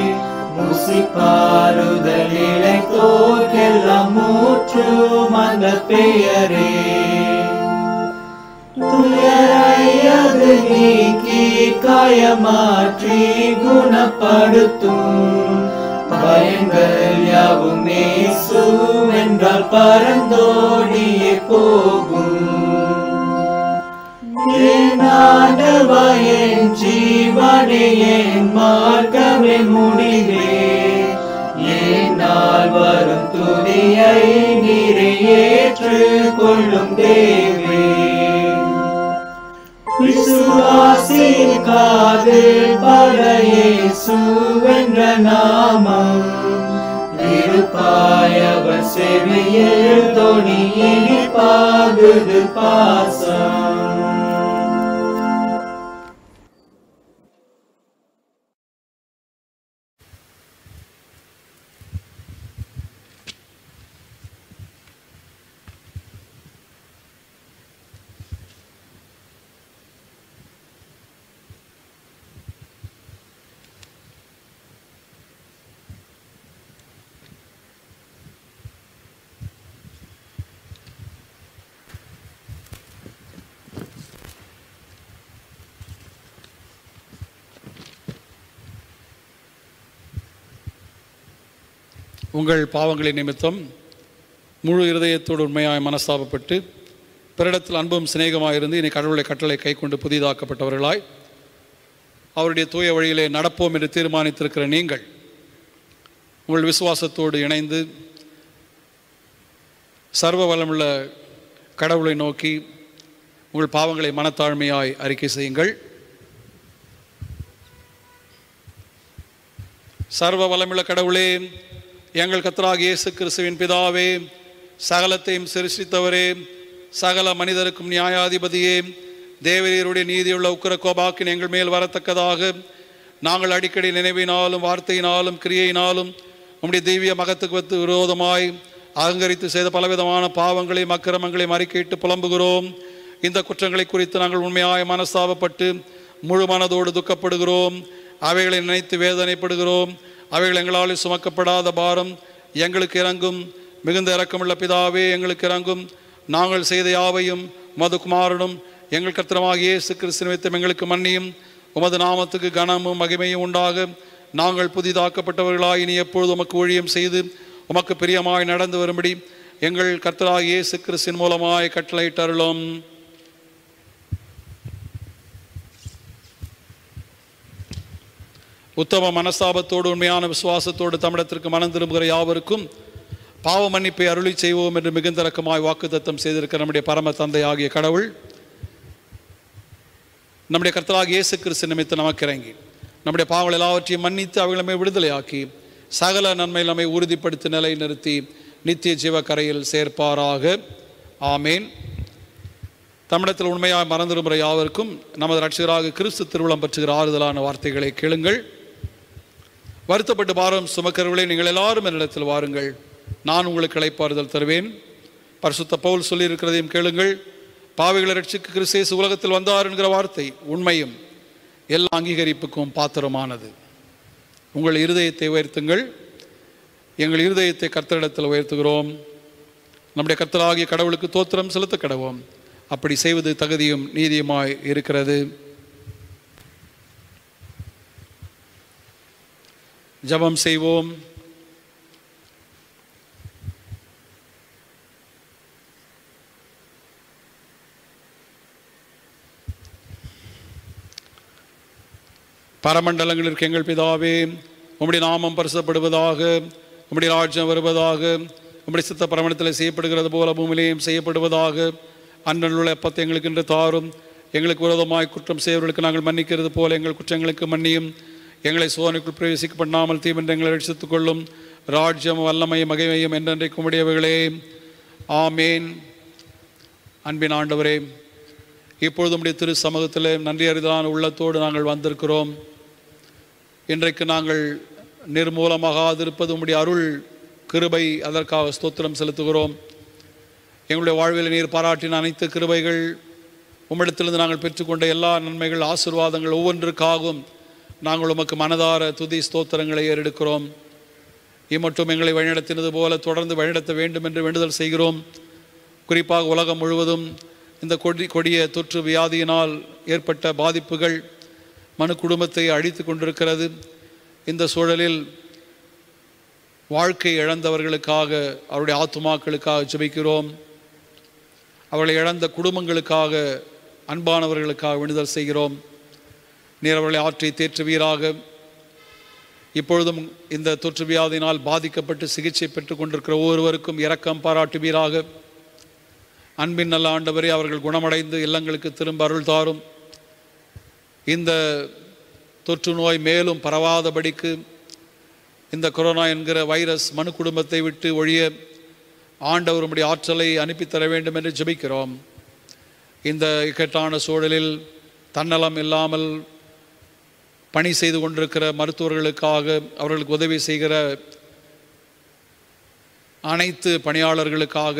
முசிப்பாறுதலிலை தோற்கெல்லாம் மூற்று மந்த பெயரே துயரையது நீக்கி காயமாற்றி குணப்படுத்தும் பயங்கள் யாவும் இயேசுவென்றால் பரந்தோடியே போகும் என் ஆண்டவா என் ஜீவனே என் மார்க்கமே முடிவே என்னால் வரும் துதியை நீரை ஏற்றுக் கொள்ளும் தேவே விசுவாசின் காதில் படையேசுவென்ற நாமம் விருப்பாயவர் செவியில் தொனியினி பாகுது பாசம் உங்கள் பாவங்களின் நிமித்தம் முழு இருதயத்தோடு உண்மையாய் மனஸ்தாபப்பட்டு பிறரிடத்தில் அன்பும் சிநேகமாக இருந்து இனி கடவுளை கட்டளை கை கொண்டு புதிதாக்கப்பட்டவர்களாய் அவருடைய தூய வழியிலே நடப்போம் என்று தீர்மானித்திருக்கிற நீங்கள் உங்கள் விசுவாசத்தோடு இணைந்து சர்வ வளமுள்ள கடவுளை நோக்கி உங்கள் பாவங்களை மனத்தாழ்மையாய் அறிக்கை செய்யுங்கள் சர்வ வளமுள்ள கடவுளே எங்கள் கத்தராக இயேசு கிறிஸ்துவின் பிதாவே சகலத்தையும் சிருஷ்டித்தவரே சகல மனிதருக்கும் நியாயாதிபதியே தேவரீருடைய நீதியுள்ள உக்கிர கோபாக்கின் எங்கள் மேல் வரத்தக்கதாக நாங்கள் அடிக்கடி நினைவினாலும் வார்த்தையினாலும் கிரியையினாலும் உம்முடைய தெய்வீக மகத்துக்கு விரோதமாய் அகங்கரித்து செய்த பலவிதமான பாவங்களையும் அக்கிரமங்களையும் அறிக்கையிட்டு புலம்புகிறோம் இந்த குற்றங்களை குறித்து நாங்கள் உண்மையாய் மனஸ்தாபப்பட்டு முழு மனதோடு துக்கப்படுகிறோம் அவைகளை நினைத்து வேதனைப்படுகிறோம் அவைகள் எங்களால் சுமக்கப்படாத பாரம் எங்களுக்கு இறங்கும் மிகுந்த இரக்கமுள்ள பிதாவே எங்களுக்கு இறங்கும் நாங்கள் செய்த யாவையும் உமது குமாரனும் எங்கள் கர்த்தரமாக இயேசு கிறிஸ்து நிமித்தம் எங்களுக்கு மன்னியும் உமது நாமத்துக்கு கனமும் மகிமையும் உண்டாக நாங்கள் புதிதாக்கப்பட்டவர்களாய் இனி எப்பொழுது உமக்கு ஊழியம் செய்து உமக்கு பிரியமாய் நடந்து வரும்படி எங்கள் கர்த்தராக இயேசு கிறிஸ்தின் மூலமாய் கட்டளையிட்டருளும் உத்தம மனஸ்தாபத்தோடு உண்மையான விசுவாசத்தோடு தமிழத்திற்கு மனம் திரும்புகிற யாவருக்கும் பாவ மன்னிப்பை அருளி செய்வோம் என்று மிகுந்த ரக்கமாய் வாக்குத்தத்தம் செய்திருக்கிற நம்முடைய பரம தந்தை ஆகிய கடவுள் நம்முடைய கர்த்தராக இயேசு கிறிஸ்து நிமித்தம் நமக்கு இறங்கி நம்முடைய பாவங்கள் எல்லாவற்றையும் மன்னித்து அவங்களமை விடுதலையாக்கி சகல நன்மை நம்மை உறுதிப்படுத்தி நிலை நிறுத்தி நித்திய ஜீவ கரையில் சேர்ப்பாராக ஆமேன் தமிழத்தில் உண்மையாக மறந்திருமுற யாவருக்கும் நமது ரட்சகராக கிறிஸ்து திருவிழம் பற்றுகிற ஆறுதலான வார்த்தைகளை கேளுங்கள் வருத்தப்பட்டு பாரம் சுமக்கிறவர்களே நீங்கள் எல்லாரும் என்னிடத்தில் வாருங்கள் நான் உங்களுக்கு இளைப்பாறுதல் தருவேன் பரிசுத்த பவுல் சொல்லியிருக்கிறதையும் கேளுங்கள் பாவிகளை ரட்சிக்கு கிறிஸ்தேசு உலகத்தில் வந்தார் என்கிற வார்த்தை உண்மையும் எல்லா அங்கீகரிப்புக்கும் பாத்திரமானது உங்கள் இருதயத்தை உயர்த்துங்கள் எங்கள் இருதயத்தை கர்த்தரிடத்தில் உயர்த்துகிறோம் நம்முடைய கர்த்தராகிய கடவுளுக்கு தோத்திரம் செலுத்த கடவோம் அப்படி செய்வது தகுதியும் நீதியுமாய் இருக்கிறது ஜெபம் செய்வோம் பரமண்டலங்கள் இருக்க எங்கள் பிதாவே உம்முடைய நாமம் பரிசப்படுவதாக உம்முடைய ராஜ்யம் வருவதாக உம்முடைய சித்த பரமணத்தில் செய்யப்படுகிறது போல பூமியிலேயும் செய்யப்படுவதாக அன்றனுள்ள அப்பத்தை எங்களுக்கு இன்று தாரும் எங்களுக்கு விரோதமாய் குற்றம் செய்வர்களுக்கு நாங்கள் மன்னிக்கிறது போல எங்கள் குற்றங்களுக்கு மன்னியும் எங்களை சோதனைக்குள் பிரவேசிக்க பண்ணாமல் தீவென்று எங்களை ரட்சித்துக் கொள்ளும் ராஜ்யம் வல்லமை மகிமையும் என்றென்றைக்கும் உடையவைகளே ஆமேன் அன்பின் ஆண்டவரே இப்பொழுது உம்முடைய திரு சமூகத்தில் நன்றி அறிதலான உள்ளத்தோடு நாங்கள் வந்திருக்கிறோம் இன்றைக்கு நாங்கள் நிர்மூலமாகாதிருப்பது உம்முடைய அருள் கிருபை அதற்காக ஸ்தோத்திரம் செலுத்துகிறோம் எங்களுடைய வாழ்வில் நீர் பாராட்டின அனைத்து கிருபைகள் உம்மிடத்திலிருந்து நாங்கள் பெற்றுக்கொண்ட எல்லா நன்மைகள் ஆசீர்வாதங்கள் ஒவ்வொன்றுக்காகவும் நாங்கள் உமக்கு மனதார துதி ஸ்தோத்திரங்களை ஏறெடுக்கிறோம் இம்மட்டும் எங்களை வழிநடத்தினது போல தொடர்ந்து வழிநடத்த வேண்டும் என்று வேண்டுதல் செய்கிறோம் குறிப்பாக உலகம் முழுவதும் இந்த கொடி கொடிய தொற்று வியாதியினால் ஏற்பட்ட பாதிப்புகள் மனு குடும்பத்தை அழித்து கொண்டிருக்கிறது இந்த சூழலில் வாழ்க்கை இழந்தவர்களுக்காக அவருடைய ஆத்துமாக்களுக்காக ஜெபிக்கிறோம் அவர்களை இழந்த குடும்பங்களுக்காக அன்பானவர்களுக்காக விடுதல் செய்கிறோம் நீர் அவர்களை ஆற்றி தேற்றுவீராக இப்பொழுதும் இந்த தொற்று வியாதியினால் பாதிக்கப்பட்டு சிகிச்சை பெற்றுக் கொண்டிருக்கிற ஒவ்வொருவருக்கும் இரக்கம் பாராட்டுவீராக அன்பின் நல்ல ஆண்டவரே அவர்கள் குணமடைந்து இல்லங்களுக்கு திரும்ப அருள் தாரும் இந்த தொற்று நோய் மேலும் பரவாதபடிக்கு இந்த கொரோனா என்கிற வைரஸ் மனு குடும்பத்தை விட்டு ஒழிய ஆண்டவருடைய ஆற்றலை அனுப்பித்தர வேண்டும் என்று ஜெபிக்கிறோம் இந்த இக்கட்டான சூழலில் தன்னலம் இல்லாமல் பணி செய்து கொண்டிருக்கிற மருத்துவர்களுக்காக அவர்களுக்கு உதவி செய்கிற அனைத்து பணியாளர்களுக்காக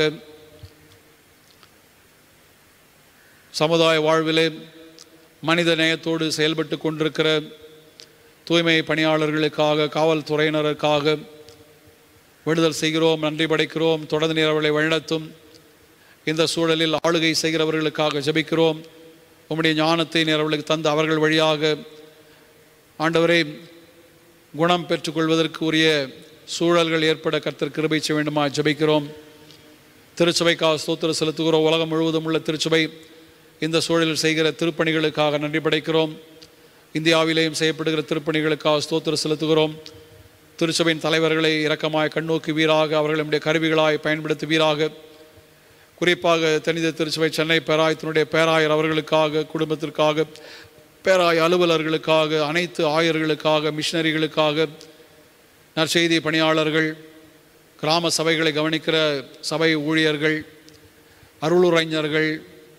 சமுதாய வாழ்விலே மனித நேயத்தோடு செயல்பட்டு கொண்டிருக்கிற தூய்மை பணியாளர்களுக்காக காவல்துறையினருக்காக விடுதல் செய்கிறோம் நன்றி படைக்கிறோம் தொடர்ந்து நீர் அவர்களை வழிநடத்தும் இந்த சூழலில் ஆளுகை செய்கிறவர்களுக்காக ஜெபிக்கிறோம் உம்முடைய ஞானத்தை நீர் அவர்களுக்கு தந்து அவர்கள் வழியாக ஆண்டவரை குணம் பெற்றுக்கொள்வதற்கு உரிய சூழல்கள் ஏற்பட கர்த்தர் கிருபை செய்ய வேண்டுமா ஜெபிக்கிறோம் திருச்சபைக்காக ஸ்தோத்திரம் செலுத்துகிறோம் உலகம் முழுவதும் உள்ள திருச்சபை இந்த சூழலில் செய்கிற திருப்பணிகளுக்காக நன்றி படைக்கிறோம் இந்தியாவிலேயும் செய்யப்படுகிற திருப்பணிகளுக்காக ஸ்தோத்திரம் செலுத்துகிறோம் திருச்சபையின் தலைவர்களை இரக்கமாய் கண்ணோக்குவீராக அவர்களுடைய கருவிகளாய் பயன்படுத்துவீராக குறிப்பாக தனித திருச்சபை சென்னை பேராயத்தினுடைய பேராயர் அவர்களுக்காக குடும்பத்திற்காக பேராய அலுவலர்களுக்காக அனைத்து ஆயர்களுக்காக மிஷனரிகளுக்காக நற்செய்தி பணியாளர்கள் கிராம சபைகளை கவனிக்கிற சபை ஊழியர்கள் அருளுரைஞர்கள்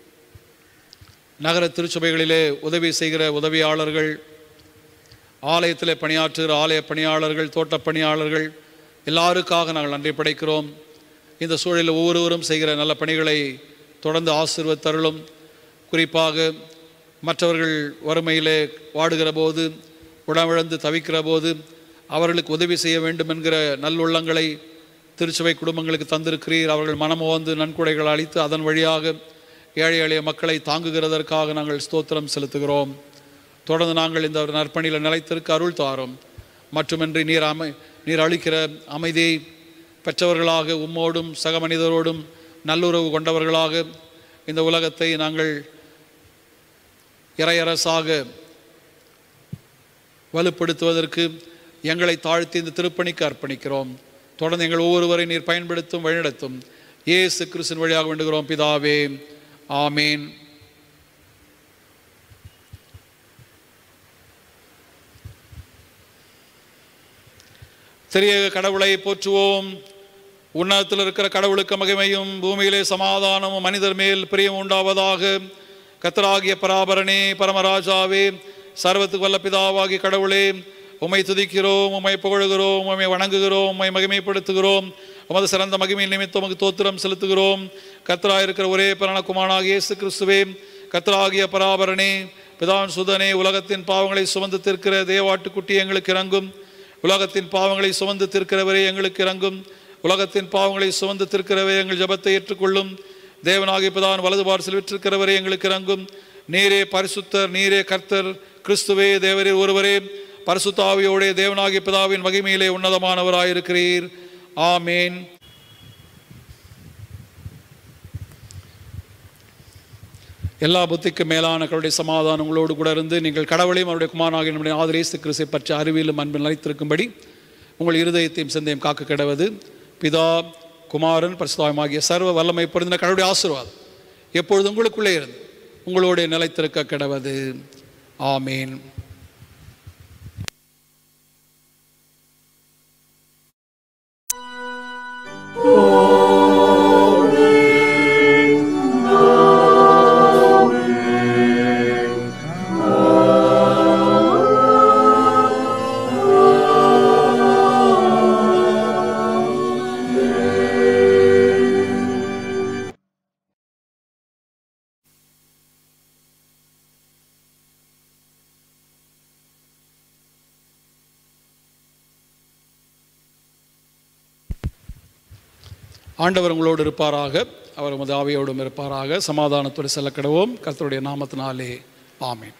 நகர திருச்சபைகளிலே உதவி செய்கிற உதவியாளர்கள் ஆலயத்திலே பணியாற்றுகிற ஆலய பணியாளர்கள் தோட்டப் பணியாளர்கள் எல்லாருக்காக நாங்கள் நன்றி படைக்கிறோம் இந்த சூழலில் ஒவ்வொருவரும் செய்கிற நல்ல பணிகளை தொடர்ந்து ஆசீர்வத்தருளும் குறிப்பாக மற்றவர்கள் வறுமையிலே வாடுகிற போது உணவிழந்து தவிக்கிற போது அவர்களுக்கு உதவி செய்ய வேண்டும் என்கிற நல்லுள்ளங்களை திருச்சபை குடும்பங்களுக்கு தந்திருக்கிறீர் அவர்கள் மனமோந்து நன்கொடைகள் அளித்து அதன் வழியாக ஏழை எளிய மக்களை தாங்குகிறதற்காக நாங்கள் ஸ்தோத்திரம் செலுத்துகிறோம் தொடர்ந்து நாங்கள் இந்த நற்பணியில் நிலைத்திருக்க அருள் தாரும் மட்டுமின்றி நீர் அமை நீர் அளிக்கிற அமைதியை பெற்றவர்களாக உம்மோடும் சக மனிதரோடும் நல்லுறவு கொண்டவர்களாக இந்த உலகத்தை நாங்கள் இறையரசாக வலுப்படுத்துவதற்கு எங்களை தாழ்த்தி இந்த திருப்பணிக்கு அர்ப்பணிக்கிறோம் தொடர்ந்து எங்கள் ஒவ்வொருவரை நீர் பயன்படுத்தும் வழிநடத்தும் இயேசு கிறிஸ்துவின் வழியாக வேண்டுகிறோம் பிதாவே ஆமீன் தெரிய கடவுளை போற்றுவோம் உன்னதத்தில் இருக்கிற கடவுளுக்கு மகிமையும் பூமியிலே சமாதானமும் மனிதர் மேல் பிரியம் உண்டாவதாக கத்தராகிய பராபரனே பரமராஜாவே சர்வத்துக்கு வல்ல பிதாவாகி கடவுளே உம்மை துதிக்கிறோம் உம்மை புகழுகிறோம் உம்மை வணங்குகிறோம் உம்மை மகிமைப்படுத்துகிறோம் உமது சிறந்த மகிமையின் நிமித்தம் உமக்கு தோத்திரம் செலுத்துகிறோம் கத்தராக இருக்கிற ஒரே பிரணக்குமானாகிய இயேசு கிறிஸ்துவே கத்தராகிய பராபரனே பிதான் சுதனே உலகத்தின் பாவங்களை சுமந்து தீர்க்கிற தேவாட்டுக்குட்டி எங்களுக்கு இறங்கும் உலகத்தின் பாவங்களை சுமந்து தீர்க்கிறவரே எங்களுக்கு இறங்கும் உலகத்தின் பாவங்களை சுமந்து தீர்க்கிறவரே எங்கள் ஜெபத்தை ஏற்றுக்கொள்ளும் தேவனாகிய பிதான் வலது பார்சல் விற்றிருக்கிறவரே எங்களுக்கு இறங்கும் நீரே பரிசுத்தர் நீரே கர்த்தர் கிறிஸ்துவே தேவரே ஒருவரே பரிசுத்தாவியோடே தேவனாகிய பிதாவின் மகிமையிலே உன்னதமானவராயிருக்கிறீர் ஆமேன் எல்லா புத்திக்கும் மேலான கடவுளுடைய சமாதானம் உங்களோடு கூட இருந்து நீங்கள் கடவுளையும் அவருடைய குமாரனாகிய நம்முடைய ஆதரேசு கிறிஸ்தை பற்றி அறிவியலும் அன்பில் நிலைத்திருக்கும்படி உங்கள் இருதயத்தையும் சிந்தையும் காக்க கிடவது பிதா குமாரன் பரிசுத்தாயமாகிய சர்வ வல்லமை பொருந்தின கடவுளுடைய ஆசீர்வாதம் எப்பொழுது உங்களுக்குள்ளே இருந்து உங்களோட நிலைத்திருக்க கிடவது ஆமீன் ஆண்டவர் உங்களோடு இருப்பாராக அவர் உமது ஆவியோடும் இருப்பாராக சமாதானத்தோடு செல்ல கிடவோம் கர்த்தருடைய நாமத்தினாலே ஆமீன்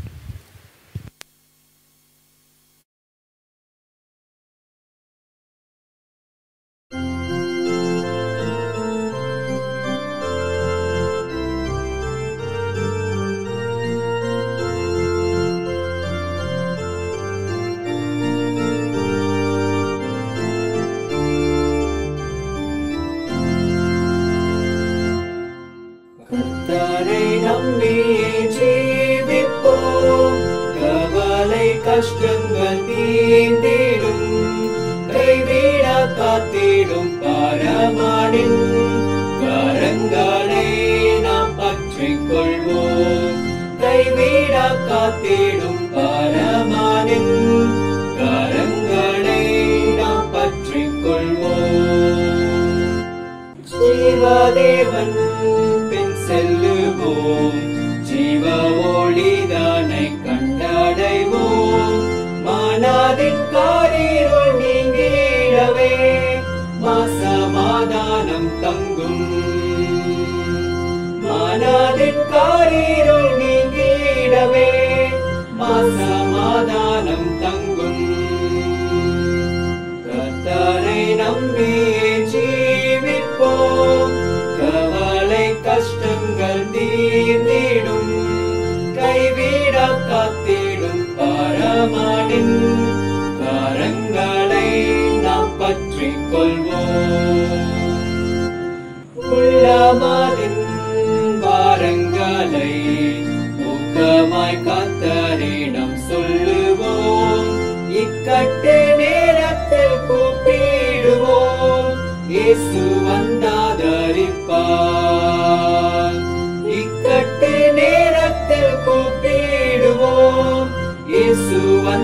கர்த்தரை நம்பியே ஜீவிப்போம் கவலை கஷ்டங்கள் தீர்ந்திடும் கைவிட காத்திடும் பரமானின் கரங்களை நாம் பற்றிக் கொள்வோம் கைவிட காத்திடும் பரமானின் கரங்களை நாம் பற்றிக் கொள்வோம் ஜீவதேவன் பின் செல்லுவோம் ஜீவ ஒளிதானை கண்டடைவோம் மனதின் காரிருள் நீங்கிடவே மாசமாதானம் தங்கும் மனதின் காரிருள் நீங்கிடவே மாசமாதானம் தங்கும் கர்த்தர் நம்பியே ஜீவிப்போம் கவலை கஷ்டங்கள் தீர்ந்திடும் கைவிட காத்திடும் பரமானின் கரங்களை நாம் பற்றிக் கொள்வோம் உள்ளமதின் வாரங்களை ஊக்கமாய் காத்தரிடம் சொல்லுவோம் இக்கட்டு நேரத்தில் கூப்பிடுவோம் இயேசு வந்தாதரிப்பார் இக்கட்டு நேரத்தில் கூப்பிடுவோம் இயேசு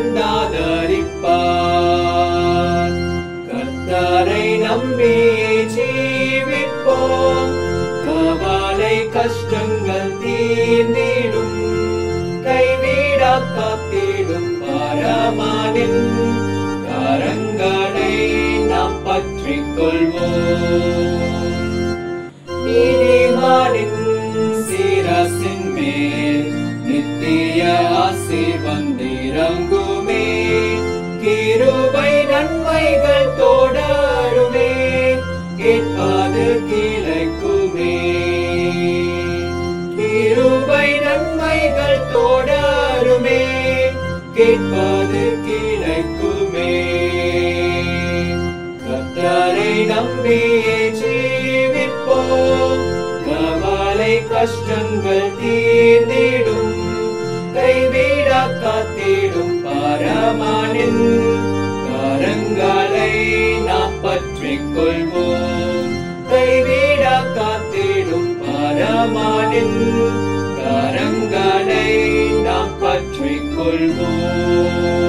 வந்தாதரிப்பார் கர்த்தரை நம்பியே ஜீவிப்போம் கவலை கஷ்டங்கள் தீர்ந்திடும் கைவிடா காத்திடும் பரமானின் கரங்களை நாம் பற்றிக் கொள்வோம் நீதிமானின் சிரசின் மேல் நித்திய ஆசி வந்திறங்குமே கிருபை நன்மைகள் தொடருமே கேட்பாது கிளைக்குமே கிருபை நன்மைகள் தொடருமே கேட்பாது கிளைக்குமே கத்தரை நம்பியே ஜீவிப்போம் கவலை கஷ்டங்கள் தீர்ந்திடும் கைவிட காத்திடும் பரமானின் கரங்களை நாம் பற்றிக் கொள்வோம் கைவிட காத்திடும் பரமானின் கரங்களை நாம் பற்றிக் கொள்வோம்